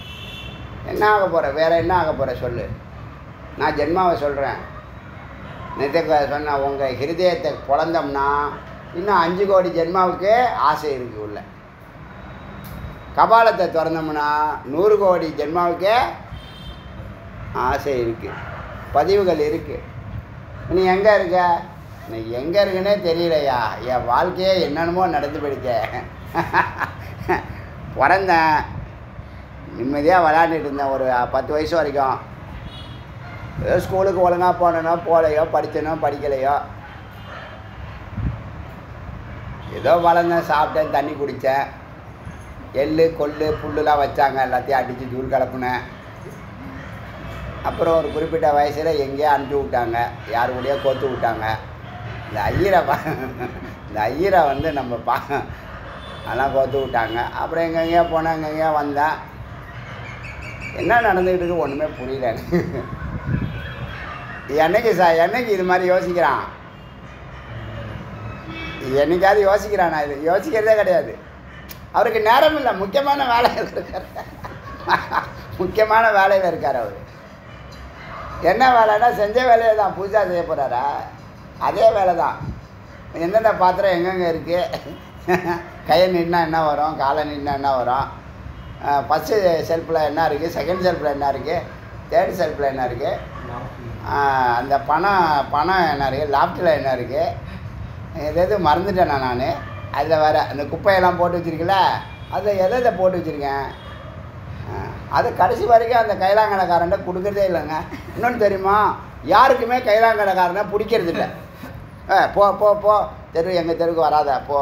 என்ன ஆக போகிற வேறு என்ன ஆக போகிற சொல்லு நான் ஜென்மாவை சொல்கிறேன் நித்திய சொன்ன உங்கள் ஹிருதயத்தை பொழந்தோம்னா இன்னும் அஞ்சு கோடி ஜென்மாவுக்கு ஆசை இருக்குது உள்ள கபாலத்தை திறந்தோம்னா நூறு கோடி ஜென்மாவுக்கே ஆசை இருக்குது பதிவுகள் இருக்குது நீ எங்கே இருக்க நீ எங்கே இருக்குன்னே தெரியலையா என் வாழ்க்கையே என்னென்னமோ நடந்து போயிடுச்சே பிறந்தேன் நிம்மதியாக விளையாண்டுட்டு இருந்தேன் ஒரு பத்து வயசு வரைக்கும் ஏதோ ஸ்கூலுக்கு ஒழுங்காக போனனோ போகலையோ படித்தனோ படிக்கலையோ ஏதோ வளர்ந்தேன் சாப்பிட்டேன் தண்ணி குடித்தேன் எள்ளு கொள்ளு புல்லுலாம் வச்சாங்க எல்லாத்தையும் அடித்து தூள் கலப்புனேன் அப்புறம் ஒரு குறிப்பிட்ட வயசில் எங்கேயோ அனுப்பி விட்டாங்க யார் கூடயோ கோத்து விட்டாங்க இந்த ஐயரை பா இந்த ஐயரை வந்து நம்ம பா அதெல்லாம் கோத்து விட்டாங்க அப்புறம் எங்கெங்கேயோ போனேன் எங்கெங்கேயோ வந்தேன் என்ன நடந்துக்கிட்டு இருக்கு ஒன்றுமே புரியல எனக்கு என்னைக்கு சார் என்னைக்கு இது மாதிரி யோசிக்கிறான் என்னைக்காவது யோசிக்கிறானா இது யோசிக்கிறதே கிடையாது அவருக்கு நேரம் இல்லை முக்கியமான வேலையில் இருக்கார் முக்கியமான வேலையில் இருக்கார் அவர் என்ன வேலைன்னா செஞ்ச வேலையை தான் பூஜா செய்ய போகிறாரா அதே வேலை தான் எந்தெந்த பாத்திரம் எங்கெங்கே இருக்குது கையை நின்னா என்ன வரும் காலை நின்னா என்ன வரும் ஃபஸ்ட்டு செல்ஃபில் என்ன இருக்குது செகண்ட் செல்ஃபில் என்ன இருக்குது தேர்ட் செல்ஃபில் என்ன இருக்குது அந்த பணம் பணம் என்ன இருக்குது லாப்டில் என்ன இருக்குது எது எது மறந்துட்டேன் நான் அதில் வேறு அந்த குப்பையெல்லாம் போட்டு வச்சுருக்கல அதில் எதை எதை போட்டு வச்சுருக்கேன் அது கடைசி வரைக்கும் அந்த கைலாங்கடைக்காரன்ட்ட கொடுக்குறதே இல்லைங்க இன்னொன்று தெரியுமா யாருக்குமே கைலாங்கடைக்காரனை பிடிக்கிறது இல்லை ஏ போ போ போ தெரு எங்கள் தெருவுக்கு வராத போ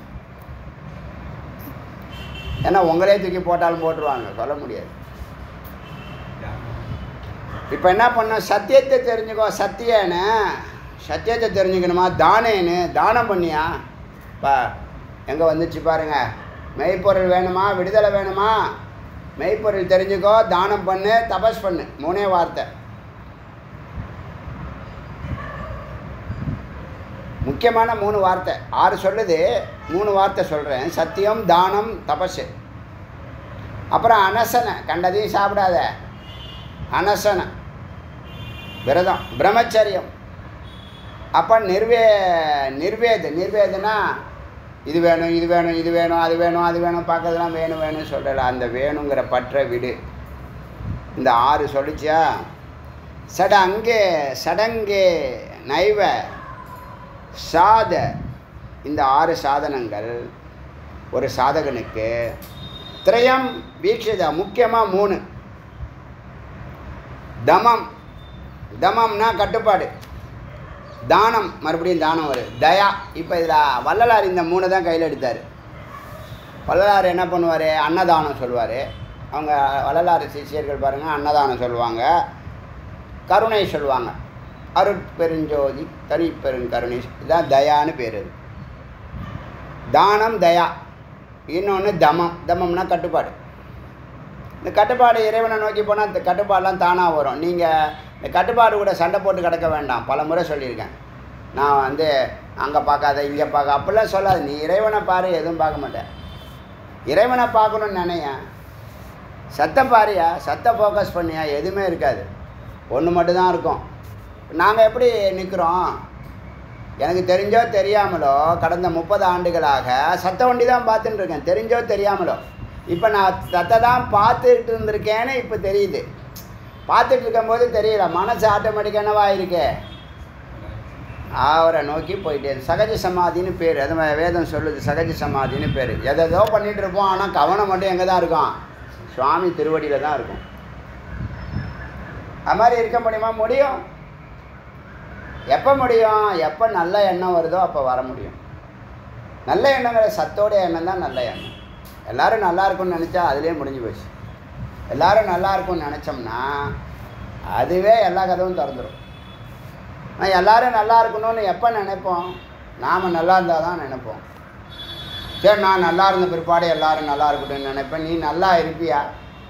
ஏன்னா உங்களே தூக்கி போட்டாலும் போட்டுருவாங்க சொல்ல முடியாது இப்போ என்ன பண்ணோம் சத்தியத்தை தெரிஞ்சுக்கோ சத்தியன்னு சத்தியத்தை தெரிஞ்சுக்கணுமா தானேன்னு தானம் பண்ணியா பா எங்கே வந்துச்சு பாருங்க மெய்ப்பொருள் வேணுமா விடுதலை வேணுமா மெய்ப்பொருள் தெரிஞ்சுக்கோ தானம் பண்ணு தபஸ் பண்ணு மூணே வார்த்தை முக்கியமான மூணு வார்த்தை ஆறு சொல்லுது மூணு வார்த்தை சொல்கிறேன் சத்தியம் தானம் தபஸ் அப்புறம் அனசனை கண்டதையும் சாப்பிடாத அனசனை விரதம் பிரம்மச்சரியம் அப்போ நிர்வே நிர்வேது நிர்வேதுனா இது வேணும் இது வேணும் இது வேணும் அது வேணும் அது வேணும் பார்க்கறதுலாம் வேணும் வேணும்னு சொல்லலை அந்த வேணுங்கிற பற்றை விடு இந்த ஆறு சொல்லிச்சியா சடங்கே சடங்கே நைவ சாத இந்த ஆறு சாதனங்கள் ஒரு சாதகனுக்கு திரயம் வீட்சித முக்கியமாக மூணு தமம் தமம்னா கட்டுப்பாடு தானம் மறுபடியும் தானம் வரும் தயா இப்போ இதில் வள்ளலார் இந்த மூணு தான் கையில் எடுத்தார் வள்ளலார் என்ன பண்ணுவார் அன்னதானம் சொல்லுவார் அவங்க வள்ளலார் சிஷியர்கள் பாருங்கள் அன்னதானம் சொல்லுவாங்க கருணை சொல்லுவாங்க அருட்பெருஞ்சோதி தனிப்பெருங்கருணை இதுதான் தயான்னு பேர் அது தானம் தயா இன்னொன்று தமம் தமம்னா கட்டுப்பாடு இந்த கட்டுப்பாடு இறைவனை நோக்கி போனால் இந்த கட்டுப்பாடெலாம் தானாக வரும் நீங்கள் இந்த கட்டுப்பாடு கூட சண்டை போட்டு கிடக்க வேண்டாம் பல முறை சொல்லியிருக்கேன் நான் வந்து அங்கே பார்க்காத இங்கே பார்க்க அப்படிலாம் சொல்லாது நீ இறைவனை பாரு எதுவும் பார்க்க மாட்டேன் இறைவனை பார்க்கணுன்னு நினையேன் சத்தம் பாரியா சத்தம் ஃபோக்கஸ் பண்ணியா எதுவுமே இருக்காது ஒன்று மட்டும்தான் இருக்கும் நாங்கள் எப்படி நிற்கிறோம் எனக்கு தெரிஞ்சோ தெரியாமலோ கடந்த முப்பது ஆண்டுகளாக சத்த வண்டி தான் பார்த்துட்டு இருக்கேன் தெரிஞ்சோ தெரியாமலோ இப்போ நான் சத்தை தான் பார்த்துட்டு இருந்திருக்கேன்னு இப்போ தெரியுது பார்த்துட்டு இருக்கும்போது தெரியல மனசு ஆட்டோமேட்டிக்காக என்னவா இருக்கு அவரை நோக்கி போயிட்டே சகஜ சமாதின்னு பேர் அது மாதிரி வேதம் சொல்லுது சகஜ சமாதின்னு பேர் எதோ பண்ணிகிட்டு இருப்போம் ஆனால் கவனம் மட்டும் எங்கே தான் இருக்கும் சுவாமி திருவடியில் தான் இருக்கும் அது மாதிரி இருக்க முடியுமா முடியும் எப்போ முடியும் எப்போ நல்ல எண்ணம் வருதோ அப்போ வர முடியும் நல்ல எண்ணங்கிற சத்தோட எண்ணம் தான் நல்ல எண்ணம் எல்லோரும் நல்லா இருக்கும்னு நினச்சா அதுலேயே முடிஞ்சு போச்சு எல்லோரும் நல்லா இருக்கும்னு நினச்சோம்னா அதுவே எல்லா கதவும் திறந்துடும் ஆனால் எல்லோரும் நல்லா இருக்கணும்னு எப்போ நினைப்போம் நாம் நல்லா இருந்தால் தான் நினைப்போம் சரி நான் நல்லா இருந்த பிற்பாடு எல்லோரும் நல்லா இருக்கட்டும்னு நினைப்பேன் நீ நல்லா இருப்பியா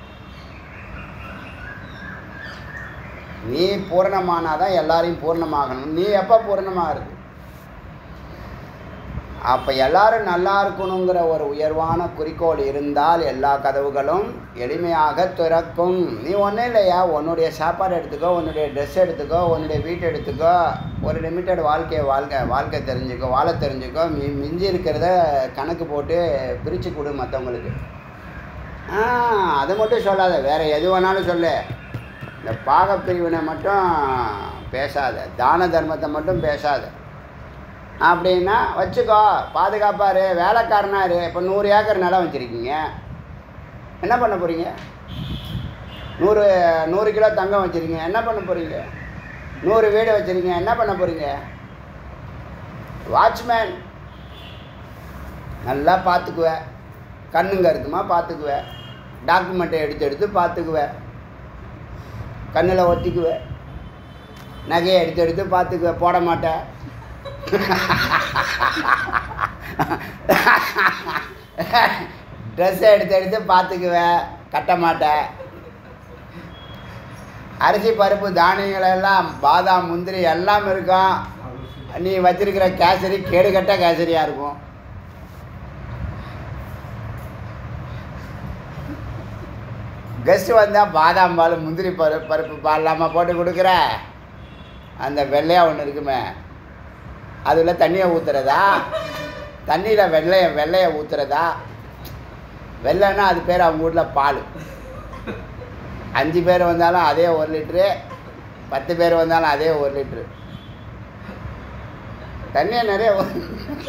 நீ பூரணமானால் தான் எல்லாரையும் பூர்ணமாகணும் நீ எப்போ பூர்ணமாகிறது அப்போ எல்லாரும் நல்லா இருக்கணுங்கிற ஒரு உயர்வான குறிக்கோள் இருந்தால் எல்லா கதவுகளும் எளிமையாக திறக்கும் நீ ஒன்றும் இல்லையா உன்னுடைய சாப்பாடு எடுத்துக்கோ உன்னுடைய ட்ரெஸ் எடுத்துக்கோ உன்னுடைய வீட்டு எடுத்துக்கோ ஒரு லிமிட்டட் வாழ்க்கையை வாழ்க்கை வாழ்க்கை தெரிஞ்சுக்கோ வாழ தெரிஞ்சுக்கோ மி மிஞ்சி இருக்கிறத கணக்கு போட்டு பிரித்து கொடு மற்றவங்களுக்கு ஆ அதை மட்டும் சொல்லாத வேறு எது வேணாலும் சொல்லு இந்த பாகப்பிரிவினை மட்டும் பேசாத தான தர்மத்தை மட்டும் பேசாத அப்படின்னா வச்சுக்கோ பாதுகாப்பாரு வேலைக்காரனாரு இப்போ நூறு ஏக்கர் நிலம் வச்சுருக்கீங்க என்ன பண்ண போகிறீங்க நூறு நூறு கிலோ தங்கம் வச்சுருக்கீங்க என்ன பண்ண போகிறீங்க நூறு வீடு வச்சுருக்கீங்க என்ன பண்ண போகிறீங்க வாட்ச்மேன் நல்லா பார்த்துக்குவேன் கண்ணுங்க இருக்குமா பார்த்துக்குவேன் டாக்குமெண்ட்டை எடுத்து எடுத்து பார்த்துக்குவேன் கண்ணில் ஒத்திக்குவேன் நகையை எடுத்து எடுத்து பார்த்துக்குவேன் போட மாட்டேன் ட்ரெஸ்ஸை எடுத்து எடுத்து பார்த்துக்குவேன் கட்ட மாட்டேன் அரிசி பருப்பு தானியங்கள் எல்லாம் பாதாம் முந்திரி எல்லாம் இருக்கும் நீ வச்சிருக்கிற கேசரி கேடுகட்ட கேசரியாக இருக்கும் கெஸ்ட் வந்தால் பாதாம் பால் முந்திரி பருப்பு பருப்பு பால் இல்லாமல் போட்டு கொடுக்குற அந்த வெள்ளையாக ஒன்று இருக்குமே அதில் தண்ணியை ஊற்றுறதா தண்ணியில் வெள்ளைய வெள்ளையை ஊற்றுறதா வெள்ளைன்னா அது பேர் அவங்க வீட்டில் பால் அஞ்சு பேர் வந்தாலும் அதே ஒரு லிட்ரு பத்து பேர் வந்தாலும் அதே ஒரு லிட்ரு தண்ணியை நிறைய ஊ-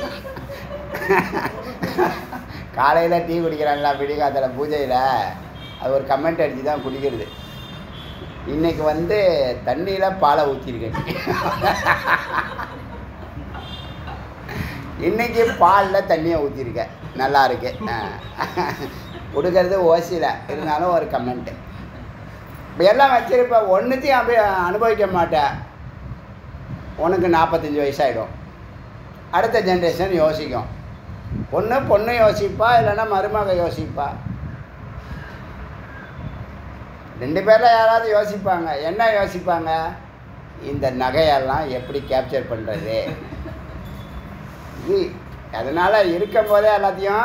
காலையில் டீ குடிக்கிறாங்களா விடிகாத்தில் பூஜையில் அது ஒரு கமெண்ட் அடித்து தான் குடிக்கிறது இன்னைக்கு வந்து தண்ணியில் பாலை ஊற்றிருக்கேன் இன்னைக்கு பாலில் தண்ணியை ஊற்றிருக்கேன் நல்லா இருக்கு ஆ. கொடுக்கறது ஓசியில் இருந்தாலும் ஒரு கமெண்ட்டு இப்போ எல்லாம் வச்சிருப்ப ஒன்றுத்தையும் அப்படி அனுபவிக்க மாட்டேன் உனக்கு நாற்பத்தஞ்சு வயசாயிடும் அடுத்த ஜென்ரேஷன் யோசிக்கும் ஒன்று பொண்ணு யோசிப்பா இல்லைன்னா மருமக யோசிப்பா ரெண்டு பேரில் யாராவது யோசிப்பாங்க என்ன யோசிப்பாங்க இந்த நகையெல்லாம் எப்படி கேப்சர் பண்ணுறது இது அதனால் இருக்கும் போதே எல்லாத்தையும்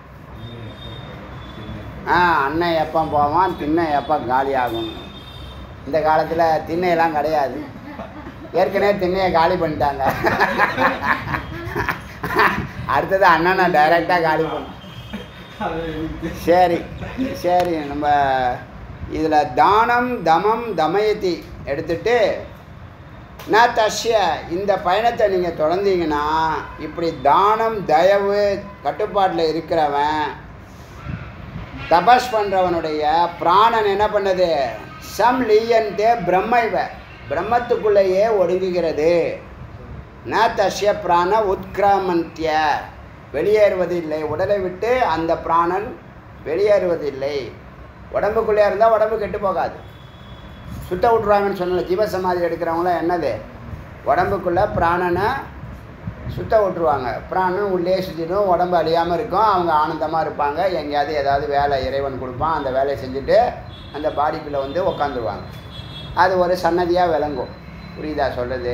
ஆ அண்ணன் எப்போ போவான் திண்ணை எப்போ காலி ஆகும் இந்த காலத்தில் திண்ணையெல்லாம் கிடையாது ஏற்கனவே திண்ணையை காலி பண்ணிட்டாங்க அடுத்தது அண்ணனை டைரெக்டாக காலி பண்ண சரி சரி நம்ம இதில் தானம் தமம் தமயதி எடுத்துட்டு ந தஷ்ய இந்த பயணத்தை நீங்கள் தொடர்ந்தீங்கன்னா இப்படி தானம் தயவு கட்டுப்பாட்டில் இருக்கிறவன் தபஸ் பண்ணுறவனுடைய பிராணன் என்ன பண்ணுது சம் லீயன்தே பிரம்மைவ பிரம்மத்துக்குள்ளேயே ஒடுங்குகிறது ந தஷ்ய பிராண உத்கிராமந்திய வெளியேறுவதில்லை உடலை விட்டு அந்த பிராணன் வெளியேறுவதில்லை உடம்புக்குள்ளே இருந்தால் உடம்பு கெட்டு போகாது சுத்த விட்ருவாங்கன்னு சொன்னல ஜீவசமாதி எடுக்கிறவங்களாம் என்னது உடம்புக்குள்ளே பிராணனை சுத்த விட்ருவாங்க பிராணன் உள்ளே சுற்றிடும் உடம்பு அழியாமல் இருக்கும் அவங்க ஆனந்தமாக இருப்பாங்க எங்கேயாவது ஏதாவது வேலை இறைவன் கொடுப்பான் அந்த வேலையை செஞ்சுட்டு அந்த பாடிக்குள்ளே வந்து உக்காந்துருவாங்க அது ஒரு சன்னதியாக விளங்கும் புரியுதா சொல்கிறது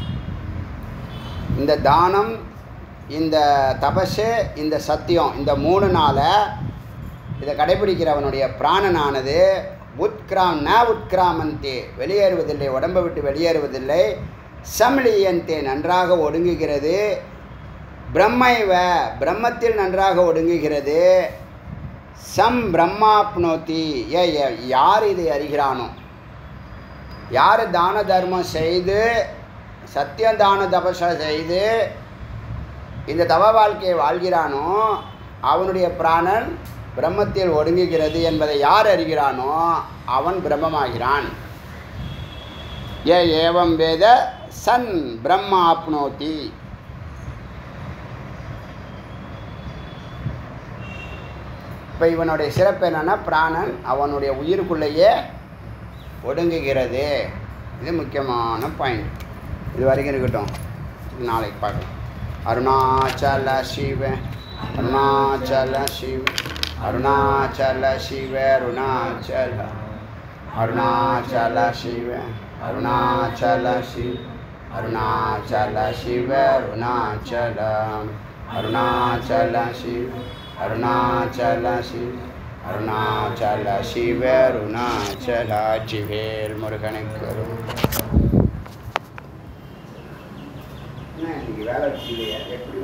இந்த தானம் இந்த தபசு இந்த சத்தியம் இந்த மூணு நாளை இதை கடைபிடிக்கிறவனுடைய பிராணனானது உட்கிராம் ந உட்கிராமந்தே வெளியேறுவதில்லை உடம்பை விட்டு வெளியேறுவதில்லை சம்லியந்தே நன்றாக ஒடுங்குகிறது பிரம்மைவ பிரம்மத்தில் நன்றாக ஒடுங்குகிறது சம் பிரம்மாப்னோதி ஏ ஏ- யார் இதை அறிகிறானோ யார் தான தர்மம் செய்து சத்தியம் தான தபச செய்து இந்த தவ வாழ்க்கையை வாழ்கிறானோ அவனுடைய பிராணன் பிரம்மத்தில் ஒடுங்குகிறது என்பதை யார் அறிகிறானோ அவன் பிரம்மமாகிறான் ஏ ஏவம் வேத சன் பிரம்ம ஆப்னோதி இப்போ இவனுடைய சிறப்பு என்னன்னா பிராணன் அவனுடைய உயிருக்குள்ளேயே ஒடுங்குகிறது இது முக்கியமான பாயிண்ட் இது வரைக்கும் இருக்கட்டும் இது நாளைக்கு பார்க்கலாம் அருணாச்சல சிவ அருணாச்சல சிவ அருணாச்சல சிவ அருணாச்சல அருணாச்சல சிவ அருணாச்சல சிவ அருணாச்சல சிவ அருணாச்சல அருணாச்சல சிவ அருணாச்சல சிவ அருணாச்சல சிவ அருணாச்சல ஜிவேல் முருகனுக்கு அருள். என்ன இன்னைக்கு வேலை இல்லையா எப்படி